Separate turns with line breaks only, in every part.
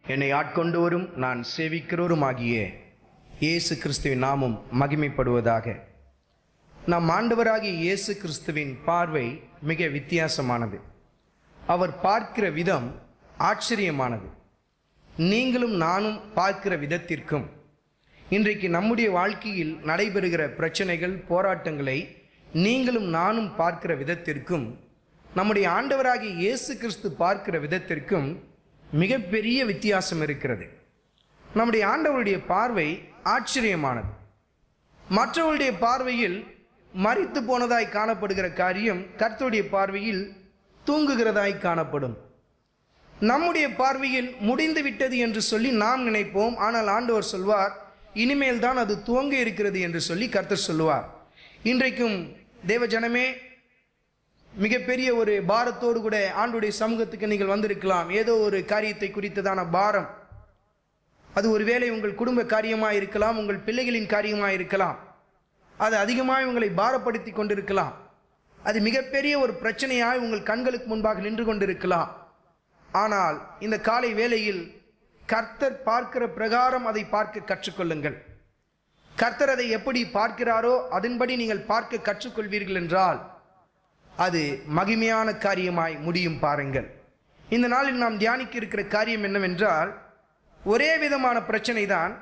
என்னை ஆட்கொண்டோரும் நான் சேவிக்கிறோருமாகிய இயேசு கிறிஸ்துவின் நாமம் மகிமைப்படுவதாக நம் ஆண்டவராகிய இயேசு கிறிஸ்துவின் பார்வை மிக வித்தியாசமானது அவர் பார்க்கிற விதம் ஆச்சரியமானது நீங்களும் நானும் பார்க்கிற விதத்திற்கும் இன்றைக்கு நம்முடைய வாழ்க்கையில் நடைபெறுகிற பிரச்சனைகள் போராட்டங்களை நீங்களும் நானும் பார்க்கிற விதத்திற்கும் நம்முடைய ஆண்டவராகிய இயேசு கிறிஸ்து பார்க்கிற விதத்திற்கும் மிகப்பெரிய வித்தியாசம் இருக்கிறது நம்முடைய ஆண்டவருடைய பார்வை ஆச்சரியமானது மற்றவருடைய பார்வையில் மறித்து போனதாய் காணப்படுகிற காரியம் கர்த்தருடைய பார்வையில் தூங்குகிறதாய் காணப்படும் நம்முடைய பார்வையில் முடிந்து விட்டது என்று சொல்லி நாம் நினைப்போம் ஆனால் ஆண்டவர் சொல்வார் இனிமேல் தான் அது துவங்க இருக்கிறது என்று சொல்லி கர்த்தர் சொல்லுவார் இன்றைக்கும் தேவ ஜனமே மிகப்பெரிய ஒரு பாரத்தோடு கூட ஆண்டுடைய சமூகத்துக்கு நீங்கள் வந்திருக்கலாம் ஏதோ ஒரு காரியத்தை குறித்ததான பாரம் அது ஒருவேளை உங்கள் குடும்ப காரியமாக இருக்கலாம் உங்கள் பிள்ளைகளின் காரியமாக இருக்கலாம் அது அதிகமாக உங்களை பாரப்படுத்தி கொண்டிருக்கலாம் அது மிகப்பெரிய ஒரு பிரச்சனையாய் உங்கள் கண்களுக்கு முன்பாக நின்று கொண்டிருக்கலாம் ஆனால் இந்த காலை வேளையில் கர்த்தர் பார்க்கிற பிரகாரம் அதை பார்க்க கற்றுக்கொள்ளுங்கள் கர்த்தர் அதை எப்படி பார்க்கிறாரோ அதன்படி நீங்கள் பார்க்க கற்றுக்கொள்வீர்கள் என்றால் அது மகிமையான காரியமாய் முடியும் பாருங்கள் இந்த நாளில் நாம் தியானிக்க இருக்கிற காரியம் என்னவென்றால் ஒரே விதமான பிரச்சனை தான்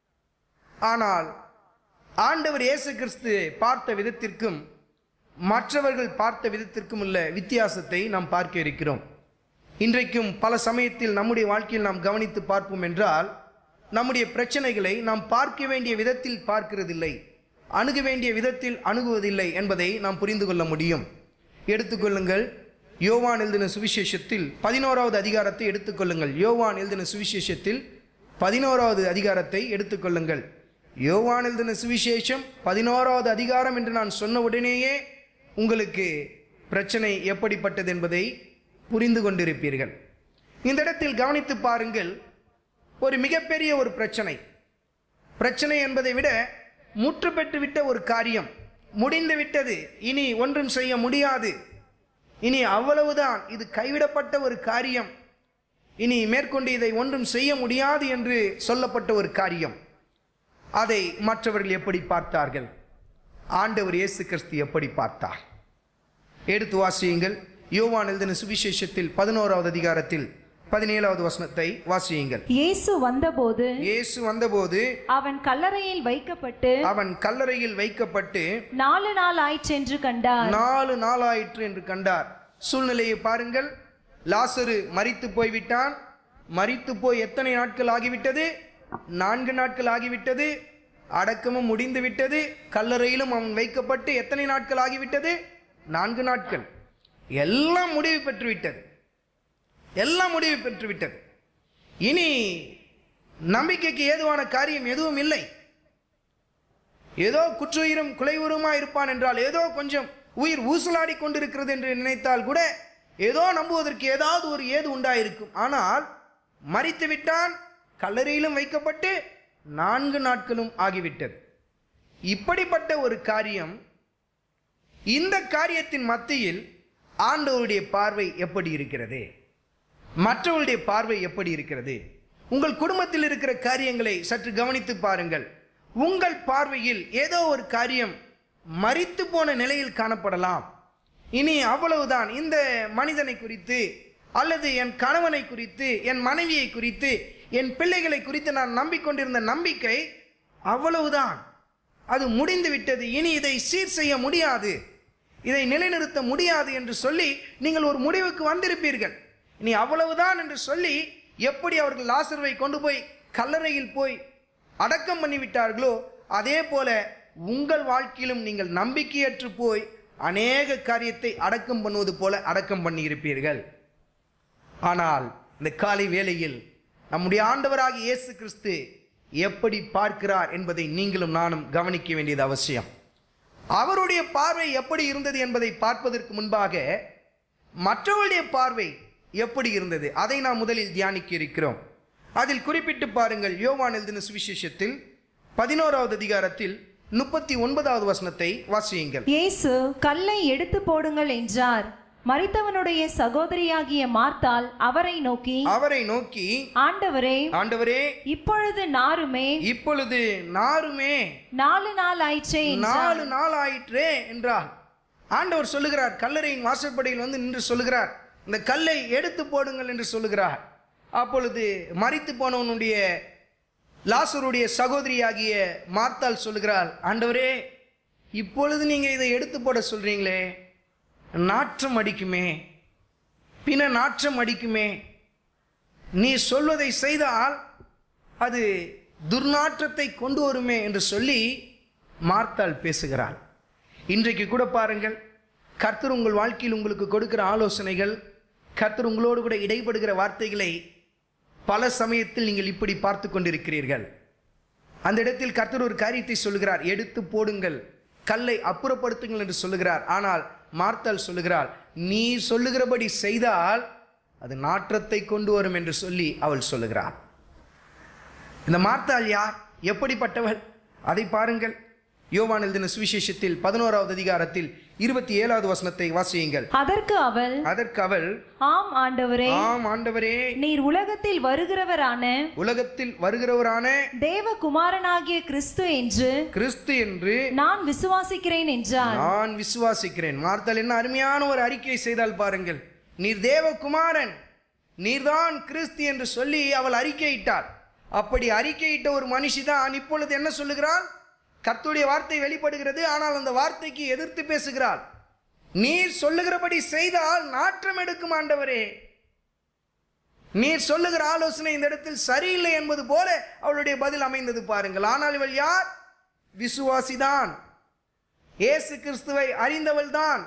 ஆனால் ஆண்டவர் இயேசு கிறிஸ்து பார்த்த விதத்திற்கும் மற்றவர்கள் பார்த்த விதத்திற்கும் உள்ள வித்தியாசத்தை நாம் பார்க்க இருக்கிறோம் இன்றைக்கும் பல சமயத்தில் நம்முடைய வாழ்க்கையில் நாம் கவனித்து பார்ப்போம் என்றால் நம்முடைய பிரச்சனைகளை நாம் பார்க்க வேண்டிய விதத்தில் பார்க்கிறதில்லை அணுக வேண்டிய விதத்தில் அணுகுவதில்லை என்பதை நாம் புரிந்து கொள்ள முடியும் எடுத்துக்கொள்ளுங்கள் யோவான் எழுதின சுவிசேஷத்தில் பதினோராவது அதிகாரத்தை எடுத்துக்கொள்ளுங்கள் யோவான் எழுதின சுவிசேஷத்தில் பதினோராவது அதிகாரத்தை எடுத்துக்கொள்ளுங்கள் யோவான் எழுதின சுவிசேஷம் பதினோராவது அதிகாரம் என்று நான் சொன்ன உடனேயே உங்களுக்கு பிரச்சனை எப்படிப்பட்டது என்பதை புரிந்து கொண்டிருப்பீர்கள் இந்த இடத்தில் கவனித்து பாருங்கள் ஒரு மிகப்பெரிய ஒரு பிரச்சனை பிரச்சனை என்பதை விட முற்று பெற்று விட்ட ஒரு காரியம் முடிந்து விட்டது இனி ஒன்றும் செய்ய முடியாது இனி அவ்வளவுதான் இது கைவிடப்பட்ட ஒரு காரியம் இனி மேற்கொண்டு இதை ஒன்றும் செய்ய முடியாது என்று சொல்லப்பட்ட ஒரு காரியம் அதை மற்றவர்கள் எப்படி பார்த்தார்கள் ஆண்டவர் இயேசு கிறிஸ்து எப்படி பார்த்தார் எடுத்து வாசியுங்கள் யோவான் எழுதின சுவிசேஷத்தில் பதினோராவது அதிகாரத்தில் பதினேழாவது வசனத்தை வாசியுங்கள்
இயேசு வந்தபோது
இயேசு வந்தபோது
அவன் கல்லறையில் வைக்கப்பட்டு
அவன் கல்லறையில் வைக்கப்பட்டு
நாலு நாள் ஆயிற்றென்று கண்டார்
நாலு நாளாயிற்று என்று கண்டார் சூழ்நிலையை பாருங்கள் லாசரு மரித்து போய்விட்டான் மரித்து போய் எத்தனை நாட்கள் ஆகிவிட்டது நான்கு நாட்கள் ஆகிவிட்டது அடக்கமும் முடிந்து விட்டது கல்லறையிலும் அவன் வைக்கப்பட்டு எத்தனை நாட்கள் ஆகிவிட்டது நான்கு நாட்கள் எல்லாம் முடிவு பெற்றுவிட்டது எல்லாம் முடிவு பெற்றுவிட்டது இனி நம்பிக்கைக்கு ஏதுவான காரியம் எதுவும் இல்லை ஏதோ குற்றுயிரும் குலைவுருமா இருப்பான் என்றால் ஏதோ கொஞ்சம் உயிர் ஊசலாடி கொண்டிருக்கிறது என்று நினைத்தால் கூட ஏதோ நம்புவதற்கு ஏதாவது ஒரு ஏது உண்டாயிருக்கும் ஆனால் மறித்து விட்டான் கல்லறையிலும் வைக்கப்பட்டு நான்கு நாட்களும் ஆகிவிட்டது இப்படிப்பட்ட ஒரு காரியம் இந்த காரியத்தின் மத்தியில் ஆண்டவருடைய பார்வை எப்படி இருக்கிறது மற்றவருடைய பார்வை எப்படி இருக்கிறது உங்கள் குடும்பத்தில் இருக்கிற காரியங்களை சற்று கவனித்து பாருங்கள் உங்கள் பார்வையில் ஏதோ ஒரு காரியம் மரித்து போன நிலையில் காணப்படலாம் இனி அவ்வளவுதான் இந்த மனிதனை குறித்து அல்லது என் கணவனை குறித்து என் மனைவியை குறித்து என் பிள்ளைகளை குறித்து நான் நம்பிக்கொண்டிருந்த நம்பிக்கை அவ்வளவுதான் அது முடிந்து விட்டது இனி இதை சீர் செய்ய முடியாது இதை நிலைநிறுத்த முடியாது என்று சொல்லி நீங்கள் ஒரு முடிவுக்கு வந்திருப்பீர்கள் இனி அவ்வளவுதான் என்று சொல்லி எப்படி அவர்கள் லாசர்வை கொண்டு போய் கல்லறையில் போய் அடக்கம் பண்ணிவிட்டார்களோ அதே போல உங்கள் வாழ்க்கையிலும் நீங்கள் நம்பிக்கையற்று போய் அநேக காரியத்தை அடக்கம் பண்ணுவது போல அடக்கம் பண்ணியிருப்பீர்கள் ஆனால் இந்த காலை வேளையில் நம்முடைய ஆண்டவராகிய இயேசு கிறிஸ்து எப்படி பார்க்கிறார் என்பதை நீங்களும் நானும் கவனிக்க வேண்டியது அவசியம் அவருடைய பார்வை எப்படி இருந்தது என்பதை பார்ப்பதற்கு முன்பாக மற்றவருடைய பார்வை எப்படி இருந்தது அதை நாம் முதலில் தியானிக்க இருக்கிறோம் அதில் குறிப்பிட்டு பாருங்கள் யோவான் எழுதின சுவிசேஷத்தில் பதினோராவது அதிகாரத்தில் முப்பத்தி ஒன்பதாவது வசனத்தை வாசியுங்கள்
இயேசு கல்லை எடுத்து போடுங்கள் என்றார் மரித்தவனுடைய சகோதரியாகிய மார்த்தாள் அவரை நோக்கி
அவரை நோக்கி
ஆண்டவரே
ஆண்டவரே
இப்பொழுது நாருமே
இப்பொழுது நாருமே
நாலு நாள் ஆயிற்றே என்றார்.
நாலு நாள் ஆயிற்றே என்றார் ஆண்டவர் சொல்லுகிறார் கல்லறையின் வாசற்படியில் வந்து நின்று சொல்லுகிறார் இந்த கல்லை எடுத்து போடுங்கள் என்று சொல்லுகிறார் அப்பொழுது மரித்து போனவனுடைய லாசருடைய சகோதரியாகிய மார்த்தாள் சொல்லுகிறாள் ஆண்டவரே இப்பொழுது நீங்க இதை எடுத்து போட சொல்றீங்களே நாற்றம் அடிக்குமே பின்ன நாற்றம் அடிக்குமே நீ சொல்வதை செய்தால் அது துர்நாற்றத்தை கொண்டு வருமே என்று சொல்லி மார்த்தாள் பேசுகிறாள் இன்றைக்கு கூட பாருங்கள் கர்த்தர் உங்கள் வாழ்க்கையில் உங்களுக்கு கொடுக்கிற ஆலோசனைகள் கர்த்தர் உங்களோடு கூட இடைப்படுகிற வார்த்தைகளை பல சமயத்தில் நீங்கள் இப்படி பார்த்து கொண்டிருக்கிறீர்கள் அந்த இடத்தில் கர்த்தர் ஒரு காரியத்தை சொல்லுகிறார் எடுத்து போடுங்கள் கல்லை அப்புறப்படுத்துங்கள் என்று சொல்லுகிறார் ஆனால் மார்த்தாள் சொல்லுகிறாள் நீ சொல்லுகிறபடி செய்தால் அது நாற்றத்தை கொண்டு வரும் என்று சொல்லி அவள் சொல்லுகிறாள் இந்த மார்த்தாள் யார் எப்படிப்பட்டவள் அதை பாருங்கள் யோவான் எழுதின சுவிசேஷத்தில் பதினோராவது அதிகாரத்தில் இருபத்தி ஏழாவது வசனத்தை வாசியுங்கள்
அதற்கு அவள்
அதற்கு அவள்
ஆம் ஆண்டவரே
ஆம் ஆண்டவரே
நீர் உலகத்தில் வருகிறவரான
உலகத்தில் வருகிறவரான
தேவகுமாரனாகிய கிறிஸ்து என்று
கிறிஸ்து என்று
நான் விசுவாசிக்கிறேன் என்றார்
நான் விசுவாசிக்கிறேன் மார்த்தாள் என்ன அருமையான ஒரு அறிக்கை செய்தால் பாருங்கள் நீர் தேவகுமாரன் நீர்தான் கிறிஸ்து என்று சொல்லி அவள் அறிக்கையிட்டாள் அப்படி அறிக்கையிட்ட ஒரு மனுஷி தான் இப்பொழுது என்ன சொல்லுகிறாள் கர்த்தருடைய வார்த்தை வெளிப்படுகிறது ஆனால் அந்த வார்த்தைக்கு எதிர்த்து பேசுகிறாள் நீர் சொல்லுகிறபடி செய்தால் நாற்றம் எடுக்கும் ஆண்டவரே நீர் சொல்லுகிற ஆலோசனை இந்த இடத்தில் சரியில்லை என்பது போல அவளுடைய பதில் அமைந்தது பாருங்கள் ஆனால் இவள் யார் விசுவாசிதான் இயேசு கிறிஸ்துவை அறிந்தவள்தான்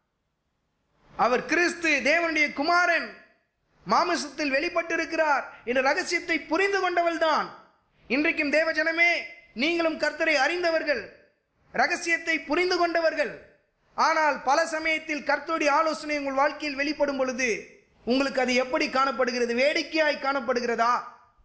அவர் கிறிஸ்து தேவனுடைய குமாரன் மாமிசத்தில் வெளிப்பட்டிருக்கிறார் என்ற ரகசியத்தை புரிந்து கொண்டவள்தான் இன்றைக்கும் தேவஜனமே நீங்களும் கர்த்தரை அறிந்தவர்கள் ரகசியத்தை புரிந்து கொண்டவர்கள் ஆனால் பல சமயத்தில் கர்த்தருடைய ஆலோசனை உங்கள் வாழ்க்கையில் வெளிப்படும் பொழுது உங்களுக்கு அது எப்படி காணப்படுகிறது வேடிக்கையாய் காணப்படுகிறதா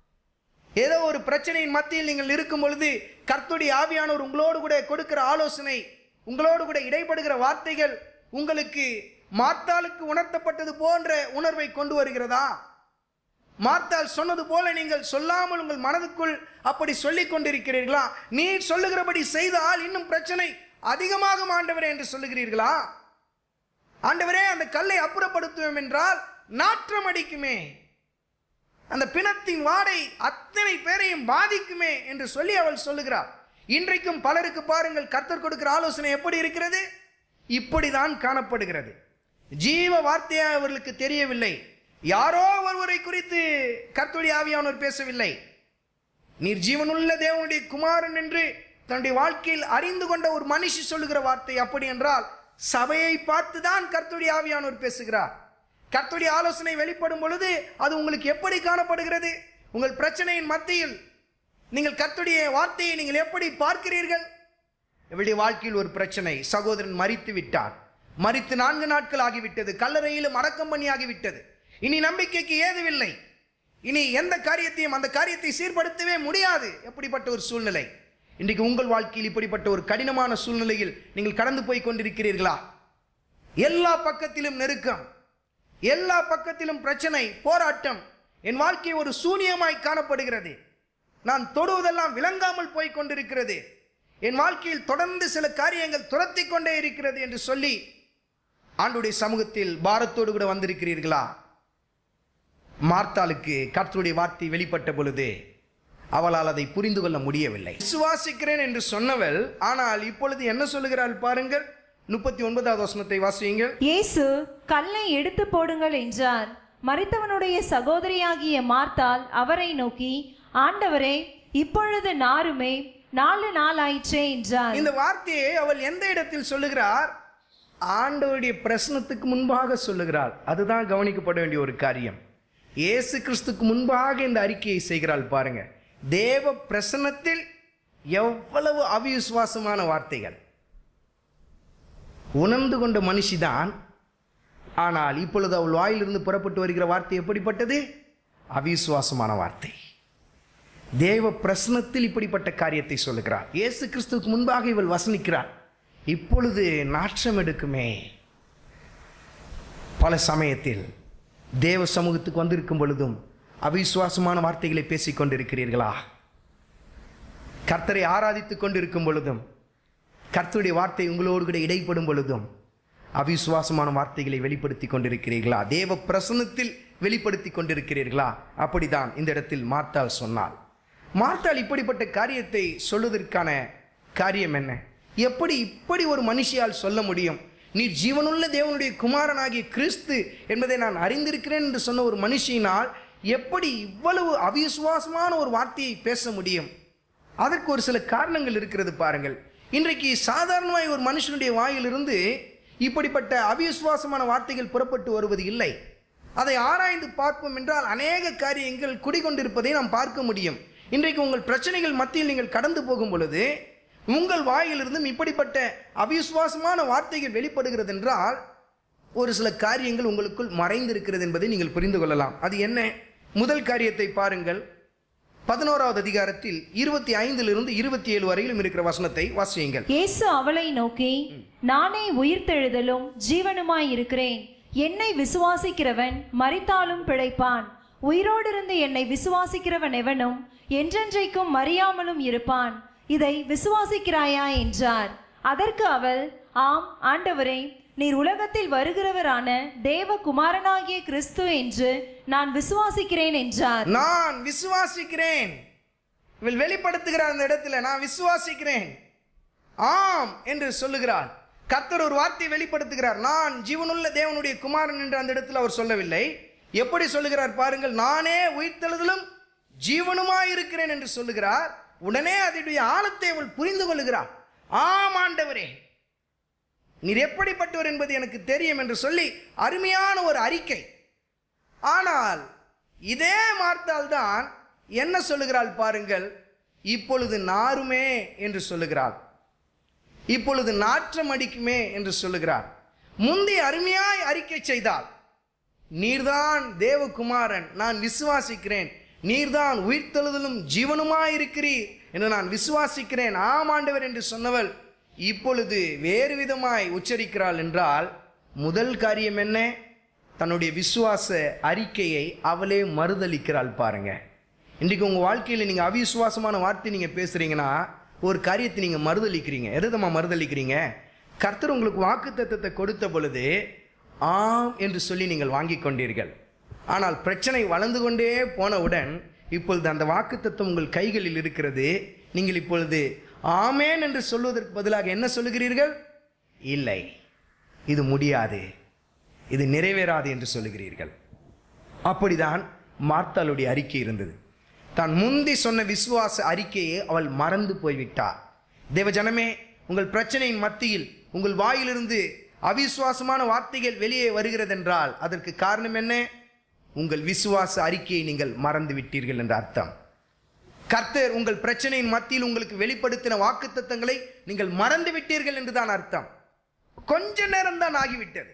ஏதோ ஒரு பிரச்சனையின் மத்தியில் நீங்கள் இருக்கும் பொழுது கர்த்தருடைய ஆவியானவர் உங்களோடு கூட கொடுக்கிற ஆலோசனை உங்களோடு கூட இடைப்படுகிற வார்த்தைகள் உங்களுக்கு மார்த்தாளுக்கு உணர்த்தப்பட்டது போன்ற உணர்வை கொண்டு வருகிறதா மார்த்தாள் சொன்னது போல நீங்கள் சொல்லாமல் உங்கள் மனதுக்குள் அப்படி சொல்லிக் கொண்டிருக்கிறீர்களா நீர் சொல்லுகிறபடி செய்தால் இன்னும் பிரச்சனை அதிகமாக ஆண்டவரே என்று சொல்லுகிறீர்களா ஆண்டவரே அந்த கல்லை அப்புறப்படுத்துவோம் என்றால் நாற்றம் அடிக்குமே அந்த பிணத்தின் வாடை அத்தனை பேரையும் பாதிக்குமே என்று சொல்லி அவள் சொல்லுகிறாள் இன்றைக்கும் பலருக்கு பாருங்கள் கர்த்தர் கொடுக்கிற ஆலோசனை எப்படி இருக்கிறது இப்படிதான் காணப்படுகிறது ஜீவ வார்த்தையாக அவர்களுக்கு தெரியவில்லை யாரோ ஒருவரை குறித்து கர்த்தருடைய ஆவியானவர் பேசவில்லை நீர் ஜீவனுள்ள தேவனுடைய குமாரன் என்று தன்னுடைய வாழ்க்கையில் அறிந்து கொண்ட ஒரு மனுஷி சொல்லுகிற வார்த்தை அப்படி என்றால் சபையை பார்த்து தான் கர்த்தருடைய ஆவியானவர் பேசுகிறார் கர்த்தருடைய ஆலோசனை வெளிப்படும் பொழுது அது உங்களுக்கு எப்படி காணப்படுகிறது உங்கள் பிரச்சனையின் மத்தியில் நீங்கள் கர்த்தருடைய வார்த்தையை நீங்கள் எப்படி பார்க்கிறீர்கள் இவளுடைய வாழ்க்கையில் ஒரு பிரச்சனை சகோதரன் மரித்து விட்டார் மரித்து நான்கு நாட்கள் ஆகிவிட்டது கல்லறையிலும் அடக்கம் பண்ணி ஆகிவிட்டது இனி நம்பிக்கைக்கு ஏதுவில்லை இனி எந்த காரியத்தையும் அந்த காரியத்தை சீர்படுத்தவே முடியாது எப்படிப்பட்ட ஒரு சூழ்நிலை இன்றைக்கு உங்கள் வாழ்க்கையில் இப்படிப்பட்ட ஒரு கடினமான சூழ்நிலையில் நீங்கள் கடந்து போய் கொண்டிருக்கிறீர்களா எல்லா பக்கத்திலும் நெருக்கம் எல்லா பக்கத்திலும் பிரச்சனை போராட்டம் என் வாழ்க்கை ஒரு சூனியமாய் காணப்படுகிறது நான் தொடுவதெல்லாம் விளங்காமல் போய் கொண்டிருக்கிறது என் வாழ்க்கையில் தொடர்ந்து சில காரியங்கள் துரத்தி கொண்டே இருக்கிறது என்று சொல்லி ஆண்டுடைய சமூகத்தில் பாரத்தோடு கூட வந்திருக்கிறீர்களா மார்த்தாளுக்கு கர்த்தருடைய வார்த்தை வெளிப்பட்ட பொழுது அவளால் அதை புரிந்து கொள்ள முடியவில்லை விசுவாசிக்கிறேன் என்று சொன்னவள் ஆனால் இப்பொழுது என்ன சொல்லுகிறாள் பாருங்கள் முப்பத்தி ஒன்பதாவது வசனத்தை வாசியுங்கள்
இயேசு கல்லை எடுத்து போடுங்கள் என்றார் மரித்தவனுடைய சகோதரியாகிய மார்த்தாள் அவரை நோக்கி ஆண்டவரே இப்பொழுது நாருமே நாலு நாள் ஆயிற்றே என்றார்
இந்த வார்த்தையை அவள் எந்த இடத்தில் சொல்லுகிறார் ஆண்டவருடைய பிரசனத்துக்கு முன்பாக சொல்லுகிறாள் அதுதான் கவனிக்கப்பட வேண்டிய ஒரு காரியம் இயேசு கிறிஸ்துக்கு முன்பாக இந்த அறிக்கையை செய்கிறாள் பாருங்க தேவ பிரசனத்தில் எவ்வளவு அவிசுவாசமான வார்த்தைகள் உணர்ந்து கொண்ட மனுஷிதான் ஆனால் இப்பொழுது அவள் வாயிலிருந்து புறப்பட்டு வருகிற வார்த்தை எப்படிப்பட்டது அவிசுவாசமான வார்த்தை தேவ பிரசனத்தில் இப்படிப்பட்ட காரியத்தை சொல்லுகிறார் இயேசு கிறிஸ்துவுக்கு முன்பாக இவள் வசனிக்கிறார் இப்பொழுது நாற்றம் எடுக்குமே பல சமயத்தில் தேவ சமூகத்துக்கு வந்திருக்கும் பொழுதும் அவிசுவாசமான வார்த்தைகளை பேசிக் கொண்டிருக்கிறீர்களா கர்த்தரை ஆராதித்துக் கொண்டிருக்கும் பொழுதும் கர்த்தருடைய வார்த்தை உங்களோடு கூட இடைப்படும் பொழுதும் அவிசுவாசமான வார்த்தைகளை வெளிப்படுத்தி கொண்டிருக்கிறீர்களா தேவ பிரசன்னத்தில் வெளிப்படுத்தி கொண்டிருக்கிறீர்களா அப்படிதான் இந்த இடத்தில் மார்த்தாள் சொன்னாள் மார்த்தாள் இப்படிப்பட்ட காரியத்தை சொல்வதற்கான காரியம் என்ன எப்படி இப்படி ஒரு மனுஷியால் சொல்ல முடியும் நீ ஜீவனுள்ள தேவனுடைய குமாரனாகிய கிறிஸ்து என்பதை நான் அறிந்திருக்கிறேன் என்று சொன்ன ஒரு மனுஷியினால் எப்படி இவ்வளவு அவிசுவாசமான ஒரு வார்த்தையை பேச முடியும் அதற்கு ஒரு சில காரணங்கள் இருக்கிறது பாருங்கள் இன்றைக்கு சாதாரணமாய் ஒரு மனுஷனுடைய வாயிலிருந்து இப்படிப்பட்ட அவிசுவாசமான வார்த்தைகள் புறப்பட்டு வருவது இல்லை அதை ஆராய்ந்து பார்ப்போம் என்றால் அநேக காரியங்கள் குடிகொண்டிருப்பதை நாம் பார்க்க முடியும் இன்றைக்கு உங்கள் பிரச்சனைகள் மத்தியில் நீங்கள் கடந்து போகும் பொழுது உங்கள் வாயிலிருந்தும் இப்படிப்பட்ட அவிசுவாசமான வார்த்தைகள் வெளிப்படுகிறது என்றால் ஒரு சில காரியங்கள் உங்களுக்குள் மறைந்திருக்கிறது என்பதை நீங்கள் புரிந்து கொள்ளலாம் அது என்ன முதல் காரியத்தை பாருங்கள் பதினோராவது அதிகாரத்தில் இருபத்தி ஐந்திலிருந்து இருபத்தி ஏழு வரையிலும் இருக்கிற வசனத்தை வாசியுங்கள்
இயேசு அவளை நோக்கி நானே உயிர்த்தெழுதலும் ஜீவனுமாய் இருக்கிறேன் என்னை விசுவாசிக்கிறவன் மரித்தாலும் பிழைப்பான் உயிரோடிருந்து என்னை விசுவாசிக்கிறவன் எவனும் என்றென்றைக்கும் மறியாமலும் இருப்பான் இதை விசுவாசிக்கிறாயா என்றார் அதற்கு அவள் ஆம் ஆண்டவரே நீர் உலகத்தில் வருகிறவரான தேவகுமாரனாகிய கிறிஸ்து என்று நான் விசுவாசிக்கிறேன் என்றார்
நான் விசுவாசிக்கிறேன் இவள் வெளிப்படுத்துகிறார் அந்த இடத்துல நான் விசுவாசிக்கிறேன் ஆம் என்று சொல்லுகிறார் கர்த்தர் ஒரு வார்த்தை வெளிப்படுத்துகிறார் நான் ஜீவனுள்ள தேவனுடைய குமாரன் என்று அந்த இடத்துல அவர் சொல்லவில்லை எப்படி சொல்லுகிறார் பாருங்கள் நானே உயிர்த்தெழுதலும் ஜீவனுமாய் இருக்கிறேன் என்று சொல்லுகிறார் உடனே அதனுடைய ஆழத்தை அவள் புரிந்து கொள்ளுகிறார் ஆம் ஆண்டவரே நீர் எப்படிப்பட்டவர் என்பது எனக்கு தெரியும் என்று சொல்லி அருமையான ஒரு அறிக்கை ஆனால் இதே மார்த்தால் தான் என்ன சொல்லுகிறாள் பாருங்கள் இப்பொழுது நாருமே என்று சொல்லுகிறாள் இப்பொழுது நாற்றம் அடிக்குமே என்று சொல்லுகிறார் முந்தைய அருமையாய் அறிக்கை செய்தால் நீர்தான் தேவகுமாரன் நான் விசுவாசிக்கிறேன் நீர்தான் உயிர்த்தெழுதலும் ஜீவனுமாய் இருக்கிறீர் என்று நான் விசுவாசிக்கிறேன் ஆமாண்டவர் என்று சொன்னவள் இப்பொழுது வேறு விதமாய் உச்சரிக்கிறாள் என்றால் முதல் காரியம் என்ன தன்னுடைய விசுவாச அறிக்கையை அவளே மறுதளிக்கிறாள் பாருங்க இன்றைக்கு உங்கள் வாழ்க்கையில் நீங்கள் அவிசுவாசமான வார்த்தை நீங்கள் பேசுகிறீங்கன்னா ஒரு காரியத்தை நீங்கள் மறுதளிக்கிறீங்க எதுதம்மா மறுதளிக்கிறீங்க கர்த்தர் உங்களுக்கு வாக்கு கொடுத்த பொழுது ஆம் என்று சொல்லி நீங்கள் வாங்கி கொண்டீர்கள் ஆனால் பிரச்சனை வளர்ந்து கொண்டே போனவுடன் இப்பொழுது அந்த வாக்கு உங்கள் கைகளில் இருக்கிறது நீங்கள் இப்பொழுது ஆமேன் என்று சொல்வதற்கு பதிலாக என்ன சொல்லுகிறீர்கள் இல்லை இது முடியாது இது நிறைவேறாது என்று சொல்லுகிறீர்கள் அப்படிதான் மார்த்தாளுடைய அறிக்கை இருந்தது தான் முந்தி சொன்ன விசுவாச அறிக்கையை அவள் மறந்து போய்விட்டார் தேவஜனமே உங்கள் பிரச்சனையின் மத்தியில் உங்கள் வாயிலிருந்து அவிசுவாசமான வார்த்தைகள் வெளியே வருகிறதென்றால் அதற்கு காரணம் என்ன உங்கள் விசுவாச அறிக்கையை நீங்கள் மறந்து விட்டீர்கள் என்ற அர்த்தம் கர்த்தர் உங்கள் பிரச்சனையின் மத்தியில் உங்களுக்கு வெளிப்படுத்தின வாக்குத்தத்தங்களை நீங்கள் மறந்து விட்டீர்கள் என்றுதான் அர்த்தம் கொஞ்ச நேரம் தான் ஆகிவிட்டது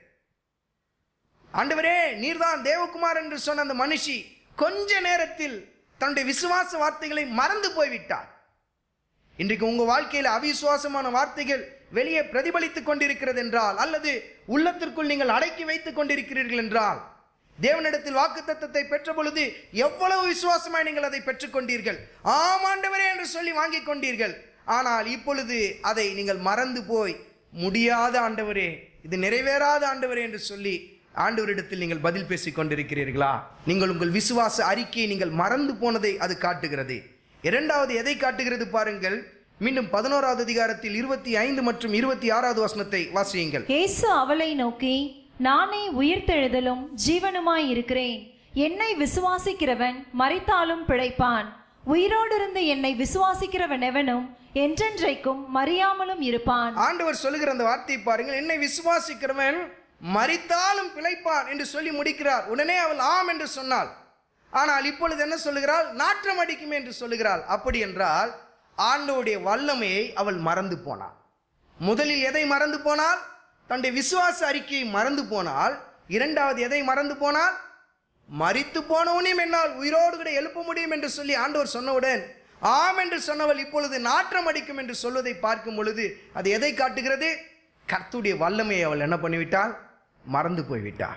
ஆண்டவரே நீர்தான் தேவகுமார் என்று சொன்ன அந்த மனுஷி கொஞ்ச நேரத்தில் தன்னுடைய விசுவாச வார்த்தைகளை மறந்து போய்விட்டார் இன்றைக்கு உங்க வாழ்க்கையில் அவிசுவாசமான வார்த்தைகள் வெளியே பிரதிபலித்துக் கொண்டிருக்கிறது என்றால் அல்லது உள்ளத்திற்குள் நீங்கள் அடக்கி வைத்துக் கொண்டிருக்கிறீர்கள் என்றால் தேவனிடத்தில் வாக்குத்தத்தத்தை பெற்ற பொழுது எவ்வளவு விசுவாசமாய் நீங்கள் அதை பெற்றுக்கொண்டீர்கள் ஆமாண்டவரே என்று சொல்லி வாங்கிக் கொண்டீர்கள் ஆனால் இப்பொழுது அதை நீங்கள் மறந்து போய் முடியாத ஆண்டவரே இது நிறைவேறாத ஆண்டவரே என்று சொல்லி ஆண்டவரிடத்தில் நீங்கள் பதில் பேசிக் கொண்டிருக்கிறீர்களா நீங்கள் உங்கள் விசுவாச அறிக்கையை நீங்கள் மறந்து போனதை அது காட்டுகிறது இரண்டாவது எதை காட்டுகிறது பாருங்கள் மீண்டும் பதினோராவது அதிகாரத்தில் இருபத்தி ஐந்து மற்றும் இருபத்தி ஆறாவது வசனத்தை வாசியுங்கள்
இயேசு அவளை நோக்கி நானே உயிர்த்தெழுதலும் ஜீவனுமாய் இருக்கிறேன் என்னை விசுவாசிக்கிறவன் மரித்தாலும் பிழைப்பான் உயிரோடிருந்து என்னை விசுவாசிக்கிறவன் எவனும் என்றென்றைக்கும் மறியாமலும் இருப்பான்
ஆண்டவர் சொல்லுகிற அந்த வார்த்தையை பாருங்கள் என்னை விசுவாசிக்கிறவன் மரித்தாலும் பிழைப்பான் என்று சொல்லி முடிக்கிறார் உடனே அவள் ஆம் என்று சொன்னாள் ஆனால் இப்பொழுது என்ன சொல்லுகிறாள் நாற்றம் அடிக்குமே என்று சொல்லுகிறாள் அப்படி என்றால் ஆண்டவருடைய வல்லமையை அவள் மறந்து போனாள் முதலில் எதை மறந்து போனாள் தன்னுடைய விசுவாச அறிக்கையை மறந்து போனால் இரண்டாவது எதை மறந்து போனால் மரித்து போனவனையும் என்னால் உயிரோடு கூட எழுப்ப முடியும் என்று சொல்லி ஆண்டவர் சொன்னவுடன் ஆம் என்று சொன்னவள் இப்பொழுது நாற்றம் அடிக்கும் என்று சொல்வதை பார்க்கும் பொழுது அது எதை காட்டுகிறது கர்த்துடைய வல்லமையை அவள் என்ன பண்ணிவிட்டாள் மறந்து போய்விட்டாள்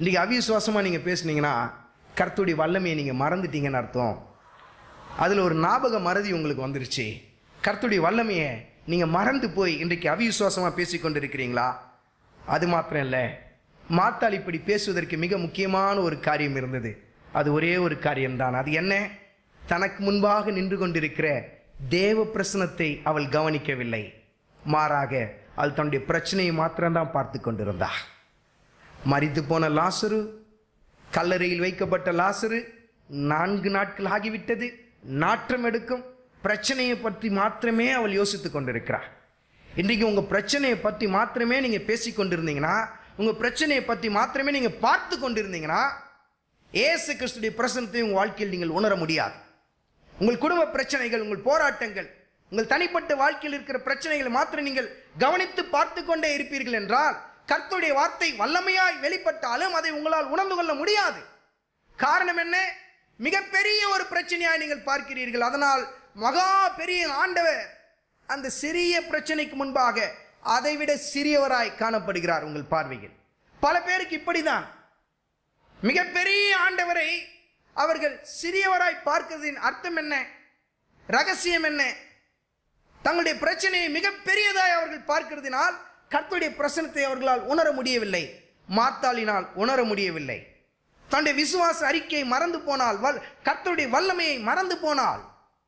இன்றைக்கி அவிசுவாசமாக நீங்கள் பேசுனீங்கன்னா கர்த்தருடைய வல்லமையை நீங்கள் மறந்துட்டீங்கன்னு அர்த்தம் அதில் ஒரு ஞாபக மறதி உங்களுக்கு வந்துருச்சு கர்த்தருடைய வல்லமையை நீங்கள் மறந்து போய் இன்றைக்கு அவிசுவாசமாக பேசிக்கொண்டு இருக்கிறீங்களா அது மாத்திரம் இல்லை மாத்தாள் இப்படி பேசுவதற்கு மிக முக்கியமான ஒரு காரியம் இருந்தது அது ஒரே ஒரு காரியம்தான் அது என்ன தனக்கு முன்பாக நின்று கொண்டிருக்கிற தேவ பிரசனத்தை அவள் கவனிக்கவில்லை மாறாக அவள் தன்னுடைய பிரச்சனையை மாத்திரம்தான் பார்த்து கொண்டிருந்தா மரித்து போன லாசரு கல்லறையில் வைக்கப்பட்ட லாசரு நான்கு நாட்கள் ஆகிவிட்டது நாற்றம் எடுக்கும் பிரச்சனையை பற்றி மாத்திரமே அவள் யோசித்துக் கொண்டிருக்கிறார் இன்றைக்கு உங்கள் பிரச்சனையை பற்றி மாத்திரமே நீங்கள் பேசிக் கொண்டிருந்தீங்கன்னா உங்கள் பிரச்சனையை பற்றி மாத்திரமே நீங்கள் பார்த்து கொண்டிருந்தீங்கன்னா ஏசு கிறிஸ்துடைய பிரசனத்தை உங்கள் வாழ்க்கையில் நீங்கள் உணர முடியாது உங்கள் குடும்ப பிரச்சனைகள் உங்கள் போராட்டங்கள் உங்கள் தனிப்பட்ட வாழ்க்கையில் இருக்கிற பிரச்சனைகளை மாத்திரம் நீங்கள் கவனித்து பார்த்து கொண்டே இருப்பீர்கள் என்றால் கர்த்தருடைய வார்த்தை வல்லமையாய் வெளிப்பட்டாலும் அதை உங்களால் உணர்ந்து கொள்ள முடியாது காரணம் என்ன மிகப்பெரிய ஒரு பிரச்சனையாய் நீங்கள் பார்க்கிறீர்கள் அதனால் மகா பெரிய ஆண்டவர் அந்த சிறிய பிரச்சனைக்கு முன்பாக அதைவிட சிறியவராய் காணப்படுகிறார் உங்கள் பார்வையில் பல பேருக்கு இப்படிதான் மிகப்பெரிய ஆண்டவரை அவர்கள் சிறியவராய் பார்க்கிறதின் அர்த்தம் என்ன ரகசியம் என்ன தங்களுடைய பிரச்சனையை மிகப்பெரியதாய் அவர்கள் பார்க்கிறதினால் கர்த்தருடைய பிரசனத்தை அவர்களால் உணர முடியவில்லை மாத்தாளினால் உணர முடியவில்லை தன்னுடைய விசுவாச அறிக்கையை மறந்து போனால் வல் கர்த்தருடைய வல்லமையை மறந்து போனால்